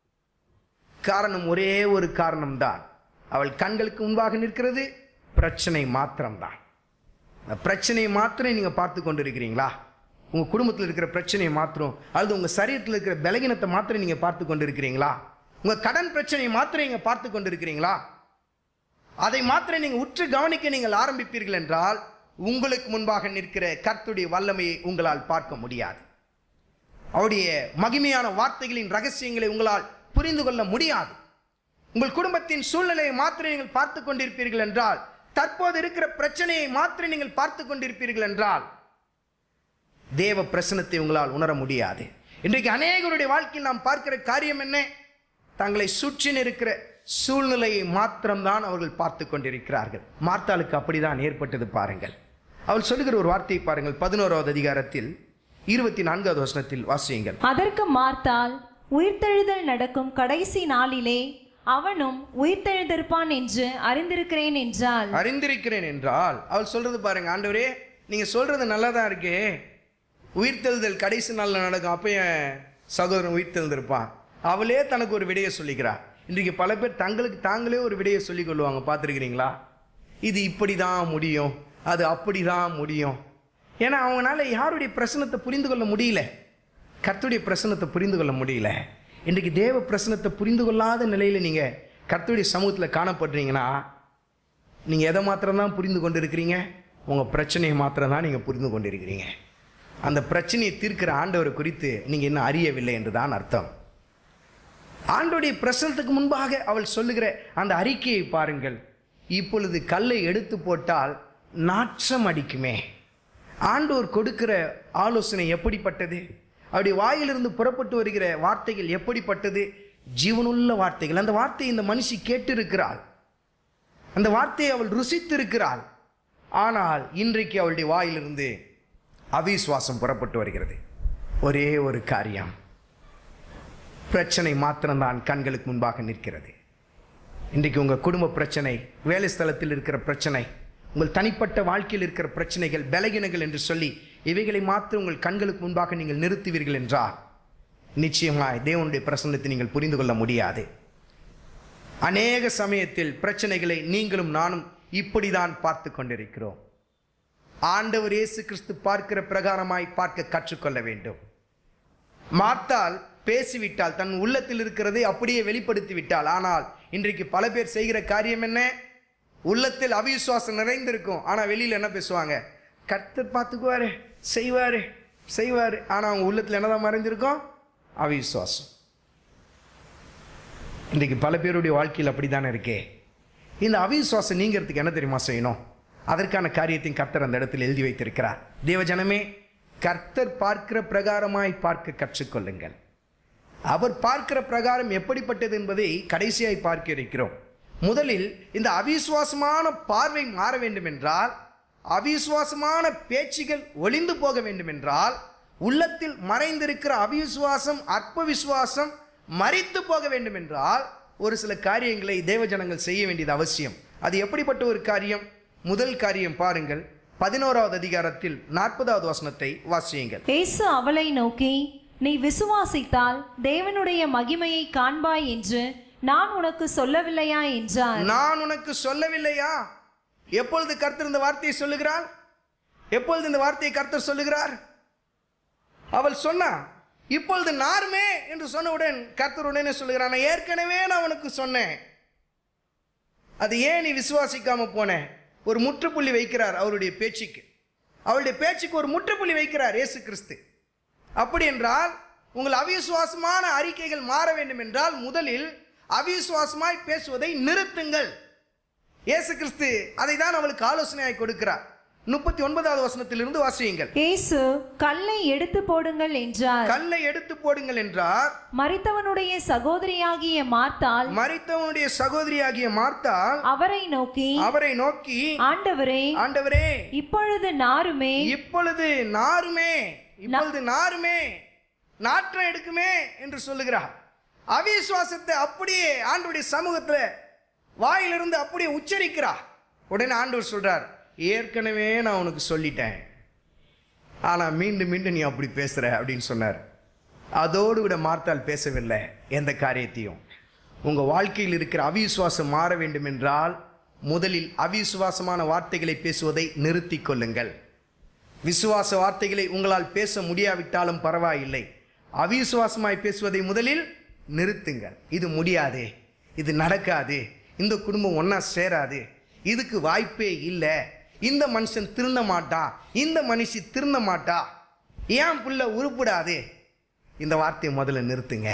காரணம் ஒரே ஒரு காரணம்தான் அவள் கண்களுக்கு முன்பாக நிற்கிறது பிரச்சனை மாத்திரம்தான் அந்த பிரச்சனையை மாத்திரம் நீங்கள் பார்த்து கொண்டு இருக்கிறீங்களா உங்கள் குடும்பத்தில் இருக்கிற பிரச்சனையை மாத்திரம் அல்லது உங்கள் சரீரத்தில் இருக்கிற பலகீனத்தை மாத்திரம் நீங்கள் பார்த்து கொண்டு இருக்கிறீங்களா உங்கள் கடன் பிரச்சனையை மாத்திரம் நீங்கள் பார்த்து கொண்டு இருக்கிறீங்களா அதை மாத்திரம் நீங்கள் உற்று கவனிக்க நீங்கள் ஆரம்பிப்பீர்கள் என்றால் உங்களுக்கு முன்பாக நிற்கிற கர்த்துடைய வல்லமையை உங்களால் பார்க்க முடியாது அவருடைய மகிமையான வார்த்தைகளின் ரகசியங்களை உங்களால் புரிந்து கொள்ள முடியாது உங்கள் குடும்பத்தின் சூழ்நிலையை மாத்திரம் நீங்கள் பார்த்து கொண்டிருப்பீர்கள் என்றால் தற்போது இருக்கிற பிரச்சனையை மாத்திரம் நீங்கள் பார்த்து கொண்டிருப்பீர்கள் என்றால் தேவ பிரசனத்தை உங்களால் உணர முடியாது இன்றைக்கு அநேகருடைய வாழ்க்கையில் நாம் பார்க்கிற காரியம் என்ன தங்களை சுற்றின இருக்கிற சூழ்நிலையை மாத்திரம்தான் அவர்கள் பார்த்து கொண்டிருக்கிறார்கள் மார்த்தாளுக்கு அப்படிதான் ஏற்பட்டது பாருங்கள் அவள் சொல்லுகிற ஒரு வார்த்தையை பாருங்கள் பதினோராவது அதிகாரத்தில் இருபத்தி நான்காவது வசனத்தில் வாசியுங்கள்
அதற்கு மார்த்தாள் உயிர்த்தெழுதல் நடக்கும் கடைசி நாளிலே அவனும் உயிர்த்தெழுந்திருப்பான் என்று அறிந்திருக்கிறேன் என்றாள்
அறிந்திருக்கிறேன் என்றால் அவள் சொல்றது பாருங்க ஆண்டவரே நீங்க சொல்றது நல்லா தான் இருக்கே உயிர்த்தெழுதல் கடைசி நாளில் நடக்கும் அப்போ என் சகோதரன் உயிர்த்தெழுந்திருப்பான் அவளே தனக்கு ஒரு விடையை சொல்லிக்கிறா இன்றைக்கு பல பேர் தங்களுக்கு தாங்களே ஒரு விடையை சொல்லிக் கொள்வாங்க பார்த்துருக்கிறீங்களா இது இப்படி தான் முடியும் அது அப்படி தான் முடியும் ஏன்னா அவங்களால யாருடைய பிரசனத்தை புரிந்து கொள்ள முடியல கர்த்தருடைய பிரசனத்தை புரிந்து கொள்ள முடியல இன்றைக்கு தேவ பிரசனத்தை புரிந்து கொள்ளாத நிலையில் நீங்கள் கர்த்தருடைய சமூகத்தில் காணப்படுறீங்கன்னா நீங்கள் எதை மாத்திரம்தான் புரிந்து கொண்டு இருக்கிறீங்க உங்கள் பிரச்சனையை மாத்திரம் தான் நீங்கள் புரிந்து கொண்டு இருக்கிறீங்க அந்த பிரச்சனையை தீர்க்கிற ஆண்டவரை குறித்து நீங்கள் இன்னும் அறியவில்லை என்று தான் அர்த்தம் ஆண்டோடைய பிரசனத்துக்கு முன்பாக அவள் சொல்லுகிற அந்த அறிக்கையை பாருங்கள் இப்பொழுது கல்லை எடுத்து போட்டால் நாற்றம் அடிக்குமே ஆண்டோர் கொடுக்கிற ஆலோசனை எப்படிப்பட்டது அவருடைய வாயிலிருந்து புறப்பட்டு வருகிற வார்த்தைகள் எப்படிப்பட்டது ஜீவனுள்ள வார்த்தைகள் அந்த வார்த்தையை இந்த மனுஷி கேட்டிருக்கிறாள் அந்த வார்த்தையை அவள் ருசித்திருக்கிறாள் ஆனால் இன்றைக்கு அவளுடைய வாயிலிருந்து அவிசுவாசம் புறப்பட்டு வருகிறது ஒரே ஒரு காரியம் பிரச்சனை மாத்திரம்தான் கண்களுக்கு முன்பாக நிற்கிறது இன்றைக்கு உங்கள் குடும்ப பிரச்சனை வேலை ஸ்தலத்தில் இருக்கிற பிரச்சனை உங்கள் தனிப்பட்ட வாழ்க்கையில் இருக்கிற பிரச்சனைகள் பலகீனங்கள் என்று சொல்லி இவைகளை மாத்திரம் உங்கள் கண்களுக்கு முன்பாக நீங்கள் நிறுத்துவீர்கள் என்றால் நிச்சயமாய் தேவனுடைய பிரசன்னத்தை நீங்கள் புரிந்து கொள்ள முடியாது அநேக சமயத்தில் பிரச்சனைகளை நீங்களும் நானும் இப்படிதான் பார்த்து கொண்டிருக்கிறோம் ஆண்டவர் இயேசு கிறிஸ்து பார்க்கிற பிரகாரமாய் பார்க்க கற்றுக்கொள்ள வேண்டும் மார்த்தால் பேசிவிட்டால் தன் உள்ளத்தில் இருக்கிறதை அப்படியே வெளிப்படுத்தி விட்டால் ஆனால் இன்றைக்கு பல பேர் செய்கிற காரியம் என்ன உள்ளத்தில் அவிசுவாசம் நிறைந்திருக்கும் ஆனால் வெளியில் என்ன பேசுவாங்க கர்த்தர் பார்த்துக்குவாரு செய்வாரு செய்வாரு ஆனால் அவங்க உள்ளத்தில் என்னதான் மறைஞ்சிருக்கும் அவிசுவாசம் இன்றைக்கு பல பேருடைய வாழ்க்கையில் அப்படித்தானே இருக்கே இந்த அவிசுவாசம் நீங்கிறதுக்கு என்ன தெரியுமா செய்யணும் அதற்கான காரியத்தையும் கர்த்தர் அந்த இடத்தில் எழுதி வைத்திருக்கிறார் தேவஜனமே கர்த்தர் பார்க்கிற பிரகாரமாய் பார்க்க கற்றுக்கொள்ளுங்கள் அவர் பார்க்கிற பிரகாரம் எப்படிப்பட்டது என்பதை கடைசியாய் பார்க்க இருக்கிறோம் முதலில் இந்த அவிசுவாசமான பார்வை மாற வேண்டும் என்றால் அவிசுவாசமான பேச்சுகள் ஒளிந்து போக வேண்டும் என்றால் உள்ளத்தில் மறைந்திருக்கிற அவிசுவாசம் அற்ப விசுவாசம் மறித்து போக வேண்டும் என்றால் ஒரு சில காரியங்களை தேவஜனங்கள் செய்ய வேண்டியது அவசியம் அது எப்படிப்பட்ட ஒரு காரியம் முதல் காரியம் பாருங்கள் பதினோராவது அதிகாரத்தில் நாற்பதாவது வசனத்தை வாசியுங்கள்
இயேசு அவளை நோக்கி நீ விசுவாசித்தால் தேவனுடைய மகிமையை காண்பாய் என்று நான் உனக்கு சொல்லவில்லையா என்றார்
நான் உனக்கு சொல்லவில்லையா எப்பொழுது கர்த்தர் இந்த வார்த்தையை சொல்லுகிறார் எப்பொழுது இந்த வார்த்தையை கர்த்தர் சொல்லுகிறார் அவள் சொன்னா இப்பொழுது நாருமே என்று சொன்னவுடன் கர்த்தர் உடனே சொல்லுகிறான் "நான் ஏற்கனவே நான் உனக்கு சொன்னேன் அது ஏன் நீ விசுவாசிக்காம போன ஒரு முற்றுப்புள்ளி வைக்கிறார் அவருடைய பேச்சுக்கு அவருடைய பேச்சுக்கு ஒரு முற்றுப்புள்ளி வைக்கிறார் இயேசு கிறிஸ்து அப்படி என்றால் உங்கள் அவிசுவாசமான அறிக்கைகள் மாற வேண்டும் என்றால் முதலில் அவிசுவாசமாய் பேசுவதை நிறுத்துங்கள் இயேசு கிறிஸ்து அதை தான் அவளுக்கு ஆலோசனையாய் கொடுக்கிறார் முப்பத்தி ஒன்பதாவது வசனத்திலிருந்து வாசியுங்கள்
இயேசு கல்லை எடுத்து போடுங்கள் என்றார்
கல்லை எடுத்து போடுங்கள் என்றார்
மரித்தவனுடைய சகோதரியாகிய மார்த்தாள்
மரித்தவனுடைய சகோதரியாகிய மார்த்தாள்
அவரை நோக்கி
அவரை நோக்கி
ஆண்டவரே
ஆண்டவரே
இப்பொழுது நாருமே
இப்பொழுது நாருமே இப்பொழுது நாருமே நாற்றம் எடுக்குமே என்று சொல்லுகிறார் அவிசுவாசத்தை அப்படியே ஆண்டவருடைய சமூகத்துல வாயிலிருந்து அப்படியே உச்சரிக்கிறார் உடனே ஆண்டவர் சொல்றார் ஏற்கனவே நான் உனக்கு சொல்லிட்டேன் ஆனா மீண்டும் மீண்டும் நீ அப்படி பேசுற அப்படின்னு சொன்னார் அதோடு விட மார்த்தால் பேசவில்லை எந்த காரியத்தையும் உங்க வாழ்க்கையில் இருக்கிற அவிசுவாசம் மாற வேண்டும் என்றால் முதலில் அவிசுவாசமான வார்த்தைகளை பேசுவதை நிறுத்திக் கொள்ளுங்கள் விசுவாச வார்த்தைகளை உங்களால் பேச முடியாவிட்டாலும் பரவாயில்லை அவிசுவாசமாய் பேசுவதை முதலில் நிறுத்துங்கள் இது முடியாது இது நடக்காது இந்த குடும்பம் ஒன்றா சேராது இதுக்கு வாய்ப்பே இல்லை இந்த மனுஷன் திருந்த மாட்டா இந்த மனுஷி திருந்த மாட்டா ஏன் புள்ள உருப்படாது இந்த வார்த்தையை முதல்ல நிறுத்துங்க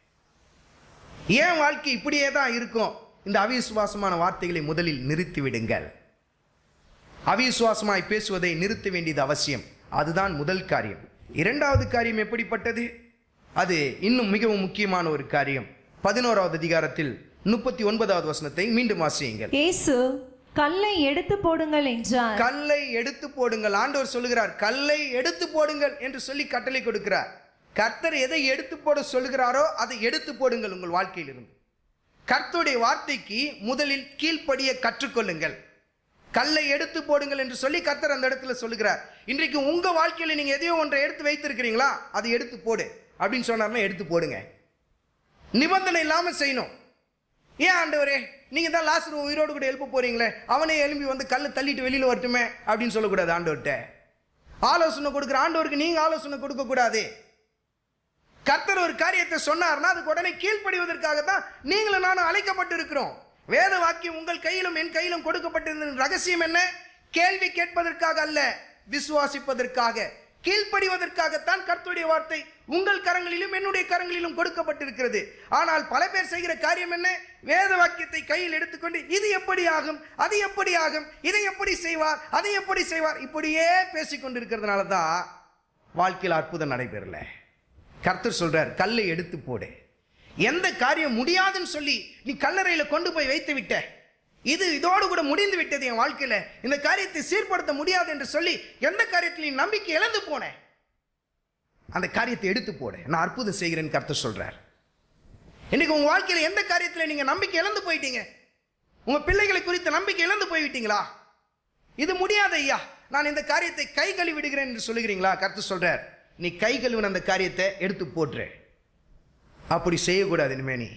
ஏன் வாழ்க்கை இப்படியே தான் இருக்கும் இந்த அவிசுவாசமான வார்த்தைகளை முதலில் நிறுத்தி விடுங்கள் அவிசுவாசமாய் பேசுவதை நிறுத்த வேண்டியது அவசியம் அதுதான் முதல் காரியம் இரண்டாவது காரியம் எப்படிப்பட்டது அது இன்னும் மிகவும் முக்கியமான ஒரு காரியம் பதினோராவது அதிகாரத்தில் முப்பத்தி ஒன்பதாவது வசனத்தை மீண்டும் வாசியுங்கள்
இயேசு கல்லை எடுத்து போடுங்கள் என்றார்
கல்லை எடுத்து போடுங்கள் ஆண்டவர் சொல்லுகிறார் கல்லை எடுத்து போடுங்கள் என்று சொல்லி கட்டளை கொடுக்கிறார் கர்த்தர் எதை எடுத்து போட சொல்லுகிறாரோ அதை எடுத்து போடுங்கள் உங்கள் வாழ்க்கையிலிருந்து கர்த்தருடைய வார்த்தைக்கு முதலில் கீழ்ப்படிய கற்றுக்கொள்ளுங்கள் கல்லை எடுத்து போடுங்கள் என்று சொல்லி கர்த்தர் அந்த இடத்துல சொல்லுகிறார் இன்றைக்கு உங்க வாழ்க்கையில நீங்க எதையோ ஒன்றை எடுத்து வைத்திருக்கிறீங்களா அதை எடுத்து போடு அப்படின்னு சொன்னார்னா எடுத்து போடுங்க நிபந்தனை இல்லாம செய்யணும் ஏன் ஆண்டவரே நீங்க தான் லாசரு உயிரோடு கூட எழுப்ப போறீங்களே அவனே எழும்பி வந்து கல்லை தள்ளிட்டு வெளியில வரட்டுமே அப்படின்னு சொல்லக்கூடாது ஆண்டவர்கிட்ட ஆலோசனை கொடுக்குற ஆண்டவருக்கு நீங்க ஆலோசனை கொடுக்க கூடாது கர்த்தர் ஒரு காரியத்தை சொன்னார்னா அதுக்கு உடனே கீழ்ப்படிவதற்காக தான் நீங்களும் நானும் அழைக்கப்பட்டு இருக்கிறோம் வேத வாக்கியம் உங்கள் கையிலும் என் கையிலும் கொடுக்கப்பட்டிருந்த ரகசியம் என்ன கேள்வி கேட்பதற்காக அல்ல விசுவாசிப்பதற்காக கீழ்ப்படிவதற்காகத்தான் கர்த்தருடைய வார்த்தை உங்கள் கரங்களிலும் என்னுடைய கரங்களிலும் கொடுக்கப்பட்டிருக்கிறது ஆனால் பல பேர் செய்கிற காரியம் என்ன வேத வாக்கியத்தை கையில் எடுத்துக்கொண்டு இது எப்படி ஆகும் அது எப்படி ஆகும் இதை எப்படி செய்வார் அதை எப்படி செய்வார் இப்படியே பேசிக் கொண்டிருக்கிறதுனால தான் வாழ்க்கையில் அற்புதம் நடைபெறல கர்த்தர் சொல்றார் கல்லை எடுத்து போடு எந்த காரியம் முடியாதுன்னு சொல்லி நீ கல்லறையில கொண்டு போய் வைத்து விட்ட இது இதோடு கூட முடிந்து விட்டது என் வாழ்க்கையில இந்த காரியத்தை சீர்படுத்த முடியாது என்று சொல்லி எந்த காரியத்தில் நீ நம்பிக்கை இழந்து போன அந்த காரியத்தை எடுத்து போடு நான் அற்புதம் செய்கிறேன்னு கர்த்தர் சொல்றார் இன்னைக்கு உங்க வாழ்க்கையில எந்த காரியத்தில் நீங்க நம்பிக்கை இழந்து போயிட்டீங்க உங்க பிள்ளைகளை குறித்த நம்பிக்கை இழந்து போய்விட்டீங்களா இது முடியாது ஐயா நான் இந்த காரியத்தை கை கழுவி விடுகிறேன் என்று சொல்லுகிறீங்களா கர்த்தர் சொல்றார் நீ கை கழுவின அந்த காரியத்தை எடுத்து போட்டுரு அப்படி செய்யக்கூடாது இனிமே நீ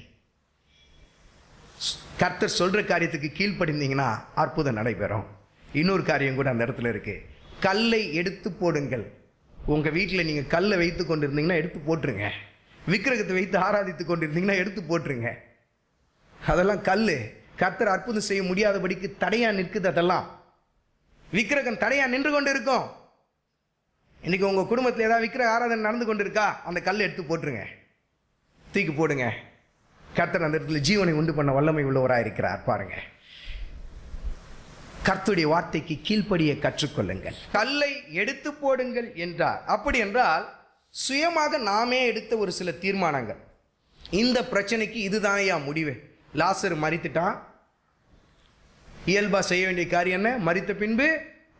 கர்த்தர் சொல்ற காரியத்துக்கு கீழ்ப்படிந்தீங்கன்னா அற்புதம் நடைபெறும் இன்னொரு காரியம் கூட அந்த இடத்துல இருக்கு கல்லை எடுத்து போடுங்கள் உங்க வீட்டில் நீங்க கல்லை வைத்து கொண்டிருந்தீங்கன்னா எடுத்து போட்டுருங்க விக்கிரகத்தை வைத்து ஆராதித்து கொண்டிருந்தீங்கன்னா எடுத்து போட்டுருங்க அதெல்லாம் கல் கர்த்தர் அற்புதம் செய்ய முடியாதபடிக்கு தடையா நிற்குது அதெல்லாம் விக்கிரகம் தடையா நின்று கொண்டு இருக்கும் இன்னைக்கு உங்க குடும்பத்தில் ஏதாவது விக்கிரக ஆராதனை நடந்து கொண்டு இருக்கா அந்த கல்லை எடுத்து போட்டுருங்க தூக்கி போடுங்க கர்த்தர் அந்த இடத்துல ஜீவனை உண்டு பண்ண வல்லமை உள்ளவராக இருக்கிறார் பாருங்க கர்த்தருடைய வார்த்தைக்கு கீழ்ப்படிய கற்றுக்கொள்ளுங்கள் கல்லை எடுத்து போடுங்கள் என்றார் அப்படி என்றால் சுயமாக நாமே எடுத்த ஒரு சில தீர்மானங்கள் இந்த பிரச்சனைக்கு இதுதானையா முடிவு லாசர் மறித்துட்டான் இயல்பா செய்ய வேண்டிய காரியம் என்ன மறித்த பின்பு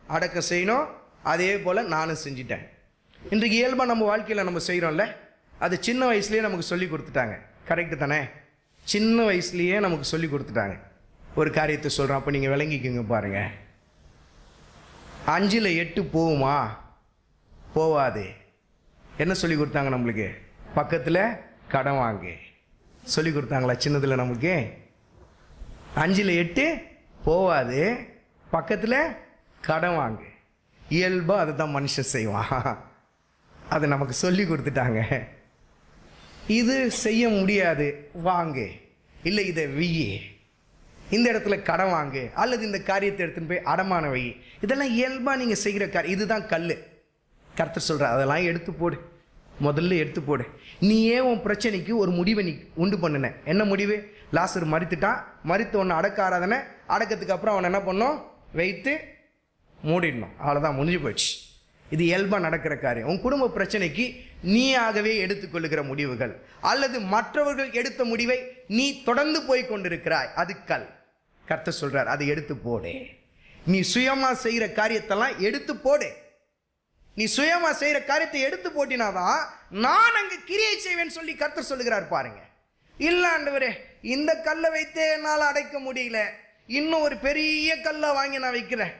அடக்கம் செய்யணும் அதே போல் நானும் செஞ்சிட்டேன் இன்றைக்கு இயல்பாக நம்ம வாழ்க்கையில் நம்ம செய்கிறோம்ல அது சின்ன வயசுலேயே நமக்கு சொல்லி கொடுத்துட்டாங்க கரெக்டு தானே சின்ன வயசுலேயே நமக்கு சொல்லி கொடுத்துட்டாங்க ஒரு காரியத்தை சொல்கிறோம் அப்போ நீங்கள் விளங்கிக்கோங்க பாருங்கள் அஞ்சில் எட்டு போகுமா போவாது என்ன சொல்லி கொடுத்தாங்க நம்மளுக்கு பக்கத்தில் கடன் வாங்கு சொல்லி கொடுத்தாங்களா சின்னதில் நமக்கு அஞ்சில் எட்டு போவாது பக்கத்தில் கடன் வாங்கு இயல்பாக அதை தான் மனுஷன் செய்வான் அதை நமக்கு சொல்லி கொடுத்துட்டாங்க இது செய்ய முடியாது வாங்கு இல்லை இதை வியி இந்த இடத்துல கடன் வாங்கு அல்லது இந்த காரியத்தை எடுத்துன்னு போய் அடமான வை இதெல்லாம் இயல்பாக நீங்கள் செய்கிற காரியம் இதுதான் கல் கர்த்தர் சொல்கிற அதெல்லாம் எடுத்து போடு முதல்ல எடுத்து போடு நீ ஏன் உன் பிரச்சனைக்கு ஒரு முடிவை நீ உண்டு பண்ணுன என்ன முடிவு லாசர் மறித்துட்டான் மறித்த ஒன்று அடக்க ஆராதனை அடக்கத்துக்கு அப்புறம் அவனை என்ன பண்ணோம் வைத்து மூடிடணும் அவ்வளோதான் முடிஞ்சு போச்சு இது இயல்பாக நடக்கிற காரியம் உன் குடும்ப பிரச்சனைக்கு நீயாகவே எடுத்துக்கொள்ளுகிற முடிவுகள் அல்லது மற்றவர்கள் எடுத்த முடிவை நீ தொடர்ந்து போய் கொண்டிருக்கிறாய் அது கல் கர்த்தர் சொல்றார் அதை எடுத்து போடு நீ சுயமா செய்கிற காரியத்தெல்லாம் எடுத்து போடு நீ சுயமா செய்கிற காரியத்தை எடுத்து போட்டினாதான் நான் அங்க கிரியை செய்வேன் சொல்லி கர்த்தர் சொல்லுகிறார் பாருங்க இல்ல ஆண்டவரே இந்த கல்லை வைத்தே என்னால் அடைக்க முடியல இன்னும் ஒரு பெரிய கல்லை வாங்கி நான் வைக்கிறேன்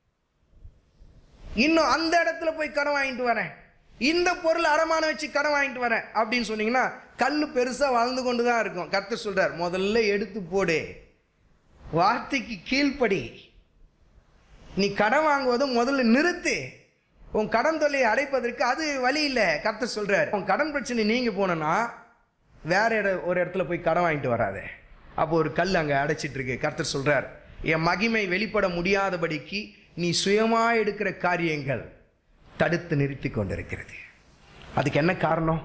இன்னும் அந்த இடத்துல போய் கடன் வாங்கிட்டு வரேன் இந்த பொருள் அடமானம் வச்சு கடன் வாங்கிட்டு வரேன் அப்படின்னு சொன்னீங்கன்னா கல் பெருசாக வளர்ந்து கொண்டு தான் இருக்கும் கர்த்தர் சொல்றார் முதல்ல எடுத்து போடு வார்த்தைக்கு கீழ்ப்படி நீ கடன் வாங்குவதை முதல்ல நிறுத்து உன் கடன் தொல்லையை அடைப்பதற்கு அது வழி இல்லை கர்த்தர் சொல்றார் உன் கடன் பிரச்சனை நீங்க போனனா வேற இட ஒரு இடத்துல போய் கடன் வாங்கிட்டு வராதே அப்போ ஒரு கல் அங்கே அடைச்சிட்டு இருக்கு கர்த்தர் சொல்றார் என் மகிமை வெளிப்பட முடியாதபடிக்கு நீ சுயமா எடுக்கிற காரியங்கள் தடுத்து நிறுத்தி கொண்டிருக்கிறது அதுக்கு என்ன காரணம்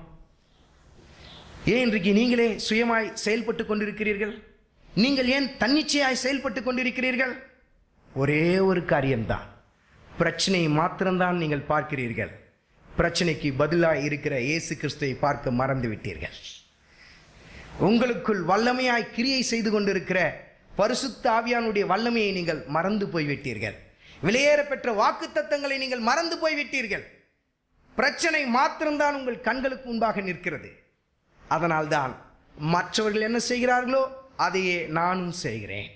ஏன் இன்றைக்கு நீங்களே சுயமாய் செயல்பட்டு கொண்டிருக்கிறீர்கள் நீங்கள் ஏன் தன்னிச்சையாய் செயல்பட்டு கொண்டிருக்கிறீர்கள் ஒரே ஒரு காரியம்தான் பிரச்சனையை மாத்திரம்தான் நீங்கள் பார்க்கிறீர்கள் பிரச்சனைக்கு பதிலாக இருக்கிற இயேசு கிறிஸ்துவை பார்க்க மறந்து விட்டீர்கள் உங்களுக்குள் வல்லமையாய் கிரியை செய்து கொண்டிருக்கிற பரிசுத்த ஆவியானுடைய வல்லமையை நீங்கள் மறந்து போய்விட்டீர்கள் விலையேற பெற்ற வாக்கு தத்தங்களை நீங்கள் மறந்து போய்விட்டீர்கள் பிரச்சனை மாத்திரம்தான் உங்கள் கண்களுக்கு முன்பாக நிற்கிறது அதனால்தான் மற்றவர்கள் என்ன செய்கிறார்களோ அதையே நானும் செய்கிறேன்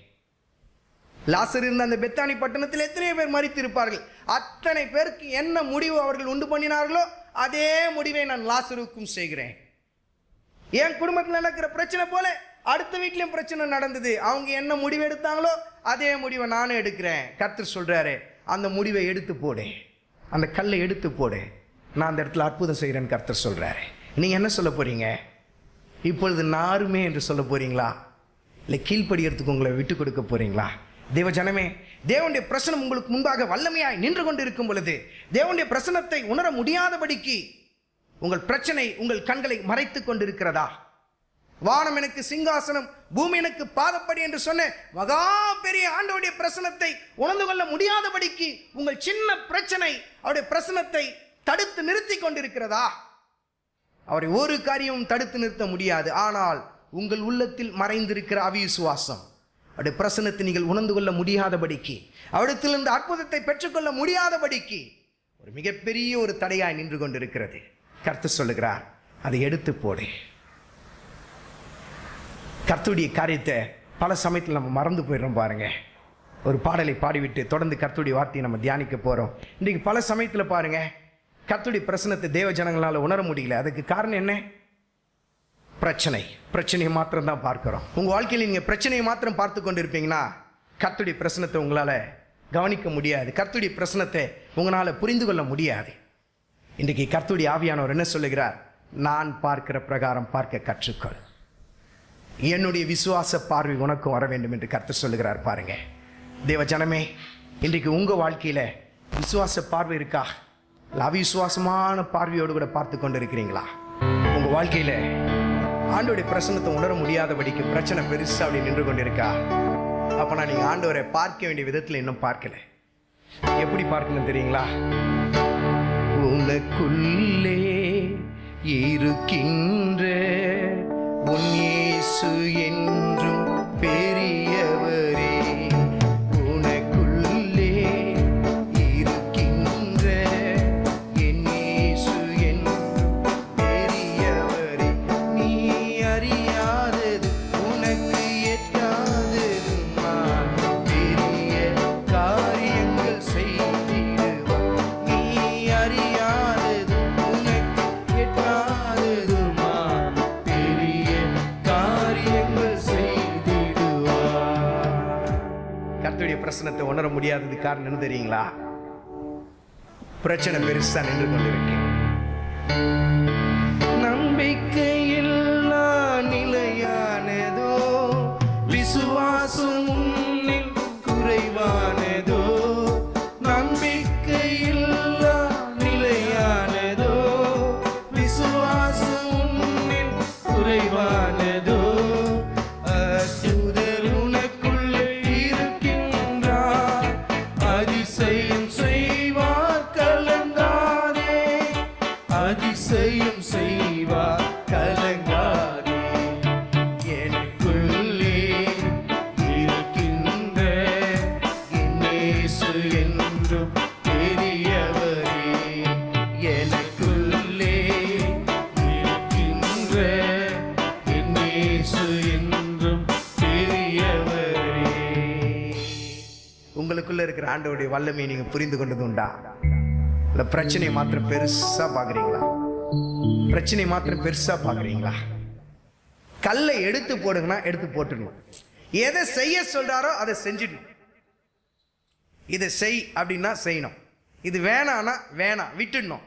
லாசர் இருந்த அந்த பெத்தானி பட்டணத்தில் எத்தனை பேர் மறித்திருப்பார்கள் அத்தனை பேருக்கு என்ன முடிவு அவர்கள் உண்டு பண்ணினார்களோ அதே முடிவை நான் லாசருக்கும் செய்கிறேன் என் குடும்பத்தில் நடக்கிற பிரச்சனை போல அடுத்த வீட்லயும் பிரச்சனை நடந்தது அவங்க என்ன முடிவு எடுத்தாங்களோ அதே முடிவை நானும் எடுக்கிறேன் கர்த்தர் சொல்றாரு அந்த முடிவை எடுத்து போடு அந்த கல்லை எடுத்து போடு நான் அந்த இடத்துல அற்புதம் செய்கிறேன்னு கர்த்தர் சொல்றாரு நீங்க என்ன சொல்ல போறீங்க இப்பொழுது நாருமே என்று சொல்ல போறீங்களா இல்லை கீழ்ப்படியறதுக்கு உங்களை விட்டு கொடுக்க போறீங்களா தேவ ஜனமே தேவனுடைய பிரசனம் உங்களுக்கு முன்பாக வல்லமையாய் நின்று கொண்டு இருக்கும் பொழுது தேவனுடைய பிரசனத்தை உணர முடியாதபடிக்கு உங்கள் பிரச்சனை உங்கள் கண்களை மறைத்துக் கொண்டிருக்கிறதா வானம் எனக்கு சிங்காசனம் பூமி எனக்கு பாதப்படி என்று சொன்ன மகா பெரிய ஆண்டவருடைய பிரசனத்தை உணர்ந்து கொள்ள முடியாதபடிக்கு உங்கள் சின்ன பிரச்சனை அவருடைய பிரசனத்தை தடுத்து நிறுத்தி கொண்டிருக்கிறதா அவரை ஒரு காரியமும் தடுத்து நிறுத்த முடியாது ஆனால் உங்கள் உள்ளத்தில் மறைந்திருக்கிற அவிசுவாசம் அவருடைய பிரசனத்தை நீங்கள் உணர்ந்து கொள்ள முடியாதபடிக்கு அவரிடத்திலிருந்து அற்புதத்தை பெற்றுக்கொள்ள முடியாதபடிக்கு ஒரு மிகப்பெரிய ஒரு தடையாய் நின்று கொண்டிருக்கிறது கர்த்து சொல்லுகிறார் அதை எடுத்து போடு கர்த்துடைய காரியத்தை பல சமயத்தில் நம்ம மறந்து போயிடுறோம் பாருங்க ஒரு பாடலை பாடிவிட்டு தொடர்ந்து கர்த்துடைய வார்த்தையை நம்ம தியானிக்க போறோம் இன்றைக்கு பல சமயத்தில் பாருங்க கர்த்துடைய பிரசனத்தை தேவ ஜனங்களால் உணர முடியல அதுக்கு காரணம் என்ன பிரச்சனை பிரச்சனையை மாத்திரம் தான் பார்க்கிறோம் உங்க வாழ்க்கையில் நீங்க பிரச்சனையை மாத்திரம் பார்த்து கொண்டு இருப்பீங்கன்னா கர்த்துடைய பிரசனத்தை உங்களால கவனிக்க முடியாது கர்த்துடைய பிரசனத்தை உங்களால புரிந்து கொள்ள முடியாது இன்றைக்கு கர்த்துடைய ஆவியானவர் என்ன சொல்லுகிறார் நான் பார்க்கிற பிரகாரம் பார்க்க கற்றுக்கொள் என்னுடைய விசுவாச பார்வை உனக்கும் வர வேண்டும் என்று கர்த்தர் சொல்லுகிறார் பாருங்க தேவ ஜனமே இன்றைக்கு உங்க வாழ்க்கையில விசுவாச பார்வை இருக்கா இல்ல அவிசுவாசமான பார்வையோடு கூட பார்த்து கொண்டு இருக்கிறீங்களா உங்க வாழ்க்கையில ஆண்டோடைய பிரசனத்தை உணர முடியாதபடிக்கு பிரச்சனை பெருசா அப்படி நின்று கொண்டிருக்கா அப்ப நீங்க ஆண்டவரை பார்க்க வேண்டிய விதத்துல இன்னும் பார்க்கல எப்படி பார்க்கணும் தெரியுங்களா உனக்குள்ளே இருக்கின்ற உன் இயேசு என்றும் பெரியவரே உனக்குள்ளே பிரச்சனத்தை உணர முடியாதது காரணம் என்ன தெரியுங்களா பிரச்சனை பெருசா நின்று கொண்டிருக்கு நம்பிக்கையில்லா நிலையானதோ விசுவாசம் உன்னில் குறைவானதோ நம்பிக்கையில்லா நிலையானதோ விசுவாசம் உன்னில் குறைவானதோ அற்புதர் உனக்குள்ளே இருக்கின்றார் அதிசயம் செய்வார் கலங்காதே அதிசயம் செய்வார் கலங்காதே எனக்குள்ளே இருக்கின்ற என் இயேசு என்றும் பெரியவரே எனக்குள்ளே இருக்கின்ற என் இயேசு என்றும் பெரியவரே உங்களுக்குள்ள இருக்கிற ஆண்டவருடைய வல்லமையை நீங்க புரிந்து கொண்டது உண்டா இல்ல பிரச்சனையை மாத்திரம் பெருசா பாக்குறீங்களா பிரச்சனை மாத்திரம் பெருசா பாக்குறீங்களா கல்லை எடுத்து போடுங்கன்னா எடுத்து போட்டுடணும் எதை செய்ய சொல்றாரோ அதை செஞ்சிடணும் இதை செய் அப்படின்னா செய்யணும் இது வேணான்னா வேணாம் விட்டுடணும்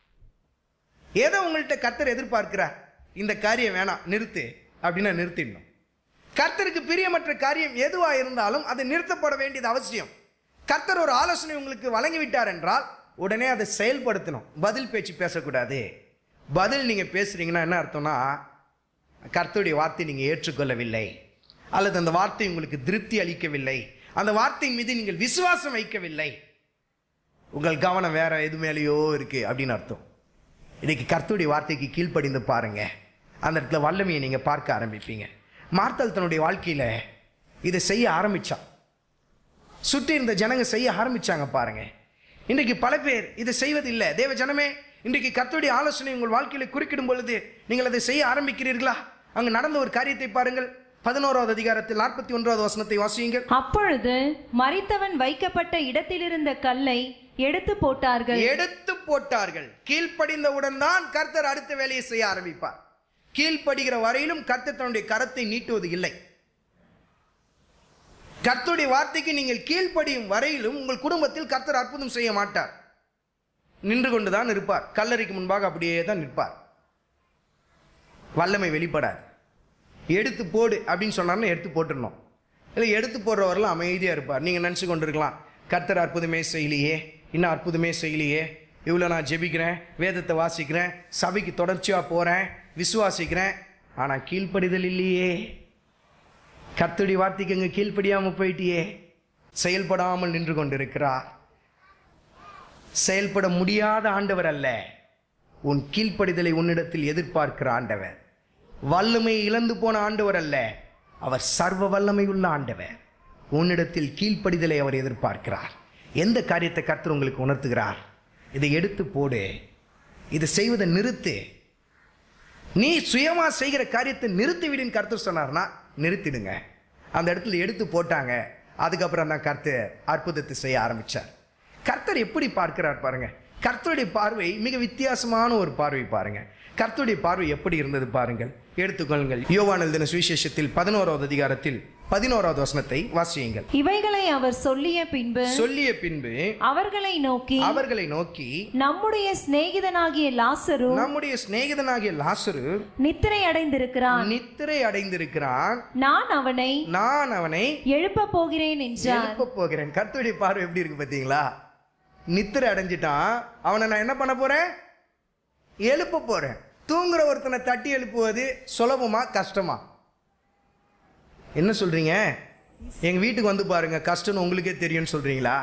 எதை உங்கள்கிட்ட கர்த்தர் எதிர்பார்க்கிறார் இந்த காரியம் வேணாம் நிறுத்து அப்படின்னா நிறுத்திடணும் கர்த்தருக்கு பிரியமற்ற காரியம் எதுவா இருந்தாலும் அது நிறுத்தப்பட வேண்டியது அவசியம் கர்த்தர் ஒரு ஆலோசனை உங்களுக்கு வழங்கிவிட்டார் என்றால் உடனே அதை செயல்படுத்தணும் பதில் பேச்சு பேசக்கூடாது பதில் நீங்க பேசுறீங்கன்னா என்ன அர்த்தம்னா கர்த்தருடைய வார்த்தை நீங்க ஏற்றுக்கொள்ளவில்லை அல்லது அந்த வார்த்தை உங்களுக்கு திருப்தி அளிக்கவில்லை அந்த வார்த்தையின் மீது நீங்கள் விசுவாசம் வைக்கவில்லை உங்கள் கவனம் வேற எது மேலேயோ இருக்கு அப்படின்னு அர்த்தம் இன்னைக்கு கர்த்தருடைய வார்த்தைக்கு கீழ்ப்படிந்து பாருங்க அந்த இடத்துல வல்லமையை நீங்க பார்க்க ஆரம்பிப்பீங்க மார்த்தல் தன்னுடைய வாழ்க்கையில இதை செய்ய ஆரம்பிச்சான் சுற்றி இருந்த ஜனங்க செய்ய ஆரம்பிச்சாங்க பாருங்க இன்றைக்கு பல பேர் இதை செய்வதில்லை தேவ ஜனமே இன்றைக்கு கர்த்தருடைய ஆலோசனை உங்கள் வாழ்க்கையில குறுக்கிடும் பொழுது நீங்கள் அதை செய்ய ஆரம்பிக்கிறீர்களா அங்கு நடந்த ஒரு காரியத்தை பாருங்கள் பதினோராவது அதிகாரத்தில் நாற்பத்தி ஒன்றாவது வசனத்தை வாசியுங்கள்
அப்பொழுது மரித்தவன் வைக்கப்பட்ட இடத்திலிருந்த கல்லை எடுத்து போட்டார்கள்
எடுத்து போட்டார்கள் கீழ்ப்படிந்தவுடன் தான் கர்த்தர் அடுத்த வேலையை செய்ய ஆரம்பிப்பார் கீழ்ப்படுகிற வரையிலும் கர்த்தர் தன்னுடைய கரத்தை நீட்டுவது இல்லை கர்த்தருடைய வார்த்தைக்கு நீங்கள் கீழ்ப்படியும் வரையிலும் உங்கள் குடும்பத்தில் கர்த்தர் அற்புதம் செய்ய மாட்டார் நின்று கொண்டுதான் இருப்பார் கல்லறைக்கு முன்பாக அப்படியே தான் நிற்பார் வல்லமை வெளிப்படாது எடுத்து போடு அப்படின்னு சொன்னார்னா எடுத்து போட்டுடணும் இல்லை எடுத்து போடுறவரெல்லாம் அமைதியாக இருப்பார் நீங்கள் நினச்சி கொண்டிருக்கலாம் கர்த்தர் அற்புதமே செய்யலையே இன்னும் அற்புதமே செய்யலையே இவ்வளோ நான் ஜெபிக்கிறேன் வேதத்தை வாசிக்கிறேன் சபைக்கு தொடர்ச்சியாக போகிறேன் விசுவாசிக்கிறேன் ஆனால் கீழ்ப்படிதல் இல்லையே கர்த்தருடைய வார்த்தைக்கு அங்கே கீழ்ப்படியாமல் போயிட்டியே செயல்படாமல் நின்று கொண்டிருக்கிறார் செயல்பட முடியாத ஆண்டவர் அல்ல உன் கீழ்ப்படிதலை உன்னிடத்தில் எதிர்பார்க்கிற ஆண்டவர் வல்லமை இழந்து போன ஆண்டவர் அல்ல அவர் சர்வ வல்லமை உள்ள ஆண்டவர் உன்னிடத்தில் கீழ்ப்படிதலை அவர் எதிர்பார்க்கிறார் எந்த காரியத்தை கர்த்தர் உங்களுக்கு உணர்த்துகிறார் இதை எடுத்து போடு இதை செய்வதை நிறுத்து நீ சுயமா செய்கிற காரியத்தை நிறுத்தி விடுன்னு கர்த்தர் சொன்னார்னா நிறுத்திடுங்க அந்த இடத்துல எடுத்து போட்டாங்க அதுக்கப்புறம் தான் கர்த்தர் அற்புதத்தை செய்ய ஆரம்பிச்சார் கர்த்தர் எப்படி பார்க்கிறார் பாருங்க கர்த்தருடைய பார்வை மிக வித்தியாசமான ஒரு பார்வை பாருங்க கர்த்தருடைய பார்வை எப்படி இருந்தது பாருங்கள் எடுத்துக்கொள்ளுங்கள் யோவான் எழுதின சுவிசேஷத்தில் பதினோராவது அதிகாரத்தில் பதினோராவது வசனத்தை வாசியுங்கள்
இவைகளை அவர் சொல்லிய பின்பு
சொல்லிய பின்பு
அவர்களை நோக்கி
அவர்களை நோக்கி
நம்முடைய சிநேகிதனாகிய லாசரு
நம்முடைய சிநேகிதனாகிய லாசரு
நித்திரை அடைந்திருக்கிறான்
நித்திரை அடைந்திருக்கிறான்
நான் அவனை
நான் அவனை
எழுப்ப போகிறேன் என்றார்
எழுப்ப போகிறேன் கர்த்தருடைய பார்வை எப்படி இருக்கு பாத்தீங்களா நித்திரை அடைஞ்சிட்டான் அவனை நான் என்ன பண்ண போறேன் எழுப்ப போறேன் தூங்குற ஒருத்தனை தட்டி எழுப்புவது சுலபமா கஷ்டமா என்ன சொல்றீங்க எங்க வீட்டுக்கு வந்து பாருங்க கஷ்டம்னு உங்களுக்கே தெரியும்னு சொல்றீங்களா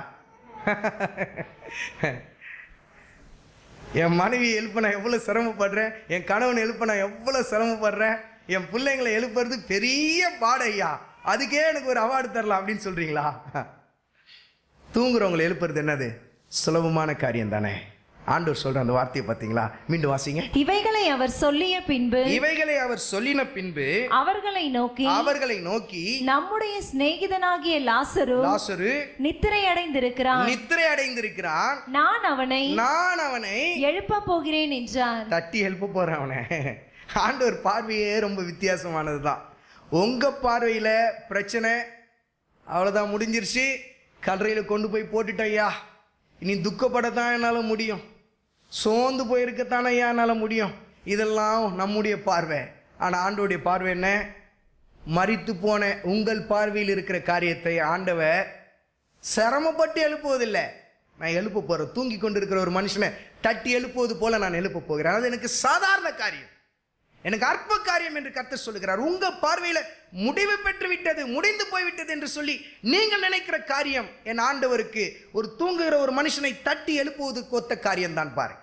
என் மனைவி எழுப்ப நான் எவ்வளோ சிரமப்படுறேன் என் கணவன் எழுப்ப நான் எவ்வளோ சிரமப்படுறேன் என் பிள்ளைங்களை எழுப்புறது பெரிய பாடையா அதுக்கே எனக்கு ஒரு அவார்டு தரலாம் அப்படின்னு சொல்றீங்களா தூங்குறவங்களை எழுப்புறது என்னது சுலபமான காரியம் தானே ஆண்டவர் சொல்ற அந்த வார்த்தையை பார்த்தீங்களா மீண்டும் வாசிங்க
இவைகளை அவர் சொல்லிய பின்பு
இவைகளை அவர் சொல்லின பின்பு
அவர்களை நோக்கி
அவர்களை நோக்கி
நம்முடைய சிநேகிதனாகிய லாசரு
லாசரு
நித்திரை அடைந்திருக்கிறான்
நித்திரை அடைந்திருக்கிறான்
நான் அவனை
நான் அவனை
எழுப்ப போகிறேன் என்றார்
தட்டி எழுப்ப போறேன் அவனை ஆண்டவர் பார்வையே ரொம்ப வித்தியாசமானது தான் உங்க பார்வையில பிரச்சனை அவ்வளோதான் முடிஞ்சிருச்சு கல்லறையில் கொண்டு போய் போட்டுட்டேன் ஐயா இனி துக்கப்படத்தான் என்னால் முடியும் சோர்ந்து போயிருக்கத்தானே ஐயா என்னால் முடியும் இதெல்லாம் நம்முடைய பார்வை ஆனால் ஆண்டோடைய பார்வை என்ன மரித்து போன உங்கள் பார்வையில் இருக்கிற காரியத்தை ஆண்டவர் சிரமப்பட்டு எழுப்புவதில்லை நான் எழுப்ப போகிறேன் தூங்கி கொண்டு இருக்கிற ஒரு மனுஷனை தட்டி எழுப்புவது போல நான் எழுப்ப போகிறேன் அது எனக்கு சாதாரண காரியம் எனக்கு அற்ப காரியம் என்று கர்த்தர் சொல்லுகிறார் உங்க பார்வையில முடிவு பெற்று விட்டது முடிந்து போய்விட்டது என்று சொல்லி நீங்கள் நினைக்கிற காரியம் என் ஆண்டவருக்கு ஒரு தூங்குகிற ஒரு மனுஷனை தட்டி எழுப்புவதற்கு ஒத்த காரியம் தான் பாருங்க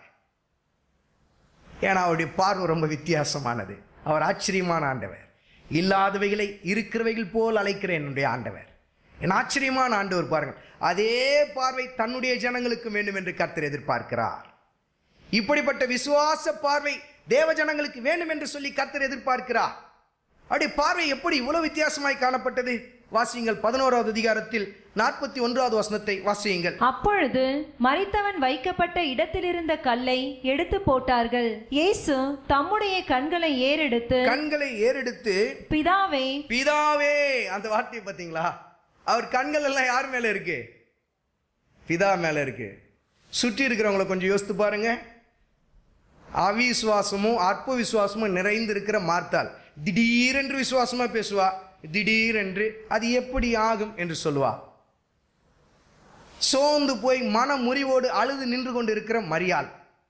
ஏன்னா அவருடைய பார்வை ரொம்ப வித்தியாசமானது அவர் ஆச்சரியமான ஆண்டவர் இல்லாதவைகளை இருக்கிறவைகள் போல் அழைக்கிற என்னுடைய ஆண்டவர் என் ஆச்சரியமான ஆண்டவர் பாருங்கள் அதே பார்வை தன்னுடைய ஜனங்களுக்கு வேண்டும் என்று கர்த்தர் எதிர்பார்க்கிறார் இப்படிப்பட்ட விசுவாச பார்வை தேவ ஜனங்களுக்கு வேண்டும் என்று சொல்லி கர்த்தர் எதிர்பார்க்கிறார் அப்படி பார்வை எப்படி இவ்வளவு வித்தியாசமாய் காணப்பட்டது வாசியுங்கள் பதினோராவது அதிகாரத்தில் நாற்பத்தி ஒன்றாவது வசனத்தை வாசியுங்கள்
அப்பொழுது மரித்தவன் வைக்கப்பட்ட இடத்திலிருந்த கல்லை எடுத்து போட்டார்கள் இயேசு தம்முடைய கண்களை ஏறெடுத்து
கண்களை ஏறெடுத்து
பிதாவே
பிதாவே அந்த வார்த்தையை பார்த்தீங்களா அவர் கண்கள் எல்லாம் யார் மேல இருக்கு பிதா மேல இருக்கு சுற்றி இருக்கிறவங்களை கொஞ்சம் யோசித்து பாருங்க அவிசுவாசமும் அற்ப விசுவாசமும் நிறைந்து இருக்கிற மார்த்தாள் திடீரென்று விசுவாசமா பேசுவா திடீரென்று அது எப்படி ஆகும் என்று சொல்லுவா சோர்ந்து போய் மன முறிவோடு அழுது நின்று கொண்டு இருக்கிற மரியாள்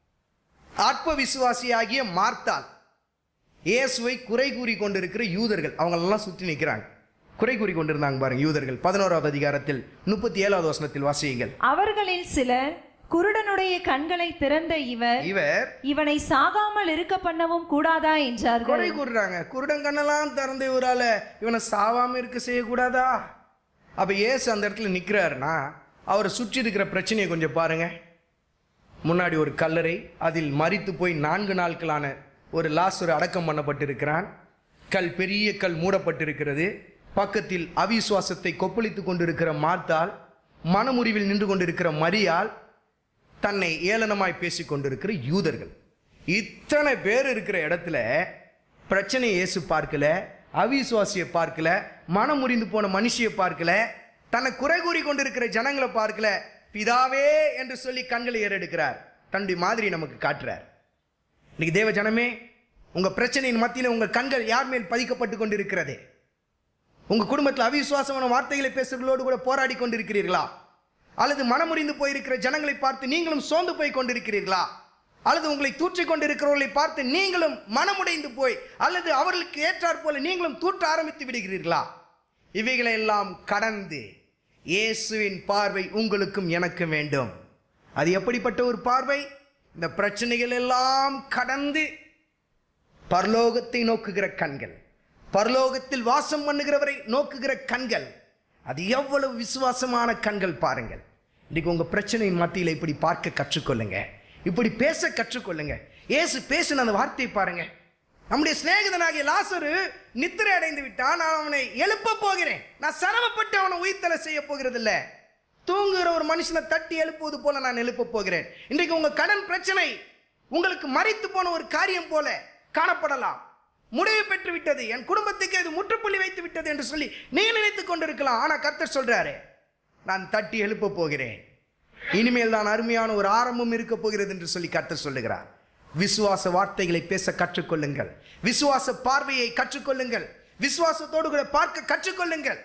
அற்ப விசுவாசியாகிய மார்த்தாள் இயேசுவை குறை கூறி கொண்டிருக்கிற யூதர்கள் அவங்களெல்லாம் சுற்றி நிற்கிறாங்க குறை கூறி கொண்டிருந்தாங்க பாருங்க யூதர்கள் பதினோராவது அதிகாரத்தில் முப்பத்தி ஏழாவது வசனத்தில் வாசியுங்கள்
அவர்களில் சிலர் குருடனுடைய கண்களை திறந்த இவர்
இவர்
இவனை சாகாமல் இருக்க பண்ணவும் கூடாதா என்றார்கள்
குறை கூறுறாங்க குருடங்கண்ணெல்லாம் திறந்த இவரால இவனை சாவாம இருக்க செய்யக்கூடாதா அப்ப ஏசு அந்த இடத்துல நிக்கிறாருன்னா அவரை சுற்றி இருக்கிற பிரச்சனையை கொஞ்சம் பாருங்க முன்னாடி ஒரு கல்லறை அதில் மரித்து போய் நான்கு நாட்களான ஒரு லாசுரு அடக்கம் பண்ணப்பட்டிருக்கிறான் கல் பெரிய கல் மூடப்பட்டிருக்கிறது பக்கத்தில் அவிசுவாசத்தை கொப்பளித்து கொண்டிருக்கிற மார்த்தால் மனமுறிவில் நின்று கொண்டிருக்கிற மரியாள் தன்னை ஏளனமாய் பேசிக் கொண்டிருக்கிற யூதர்கள் இத்தனை பேர் இருக்கிற இடத்துல பிரச்சனையை இயேசு பார்க்கல அவிசுவாசியை பார்க்கல மனம் முறிந்து போன மனுஷியை பார்க்கல தன்னை குறை கூறி கொண்டிருக்கிற ஜனங்களை பார்க்கல பிதாவே என்று சொல்லி கண்களை ஏறெடுக்கிறார் தன்னுடைய மாதிரி நமக்கு காட்டுறார் இன்னைக்கு தேவ ஜனமே உங்க பிரச்சனையின் மத்தியில் உங்க கண்கள் யார் மேல் பதிக்கப்பட்டு கொண்டிருக்கிறது உங்க குடும்பத்தில் அவிசுவாசமான வார்த்தைகளை பேசுகிறவர்களோடு கூட போராடி கொண்டிருக்கிறீர்களா அல்லது மனமுறிந்து போயிருக்கிற ஜனங்களை பார்த்து நீங்களும் சோர்ந்து போய் கொண்டிருக்கிறீர்களா அல்லது உங்களை தூற்றிக் கொண்டிருக்கிறவர்களை பார்த்து நீங்களும் மனமுடைந்து போய் அல்லது அவர்களுக்கு ஏற்றாற் போல நீங்களும் தூற்ற ஆரம்பித்து விடுகிறீர்களா இவைகளை எல்லாம் கடந்து இயேசுவின் பார்வை உங்களுக்கும் எனக்கு வேண்டும் அது எப்படிப்பட்ட ஒரு பார்வை இந்த பிரச்சனைகள் எல்லாம் கடந்து பரலோகத்தை நோக்குகிற கண்கள் பரலோகத்தில் வாசம் பண்ணுகிறவரை நோக்குகிற கண்கள் அது எவ்வளவு விசுவாசமான கண்கள் பாருங்கள் இன்னைக்கு உங்க பிரச்சனையின் மத்தியில் இப்படி பார்க்க கற்றுக்கொள்ளுங்க இப்படி பேச கற்றுக்கொள்ளுங்க இயேசு பேசின அந்த வார்த்தையை பாருங்க நம்முடைய சிநேகிதனாகிய லாசரு நித்திரை அடைந்து விட்டான் நான் அவனை எழுப்ப போகிறேன் நான் சிரமப்பட்டு அவனை உயிர்த்தலை செய்ய போகிறது இல்ல தூங்குகிற ஒரு மனுஷனை தட்டி எழுப்புவது போல நான் எழுப்ப போகிறேன் இன்றைக்கு உங்க கடன் பிரச்சனை உங்களுக்கு மறைத்து போன ஒரு காரியம் போல காணப்படலாம் முடிவு பெற்று விட்டது என் குடும்பத்துக்கு இது முற்றுப்புள்ளி வைத்து விட்டது என்று சொல்லி நீ நினைத்துக் கொண்டிருக்கலாம் ஆனா கர்த்தர் சொல்றாரு நான் தட்டி எழுப்ப போகிறேன் இனிமேல் தான் அருமையான ஒரு ஆரம்பம் இருக்க போகிறது என்று சொல்லி கர்த்தர் சொல்லுகிறார் விசுவாச வார்த்தைகளை பேச கற்றுக்கொள்ளுங்கள் விசுவாச பார்வையை கற்றுக்கொள்ளுங்கள் விசுவாசத்தோடு கூட பார்க்க கற்றுக்கொள்ளுங்கள்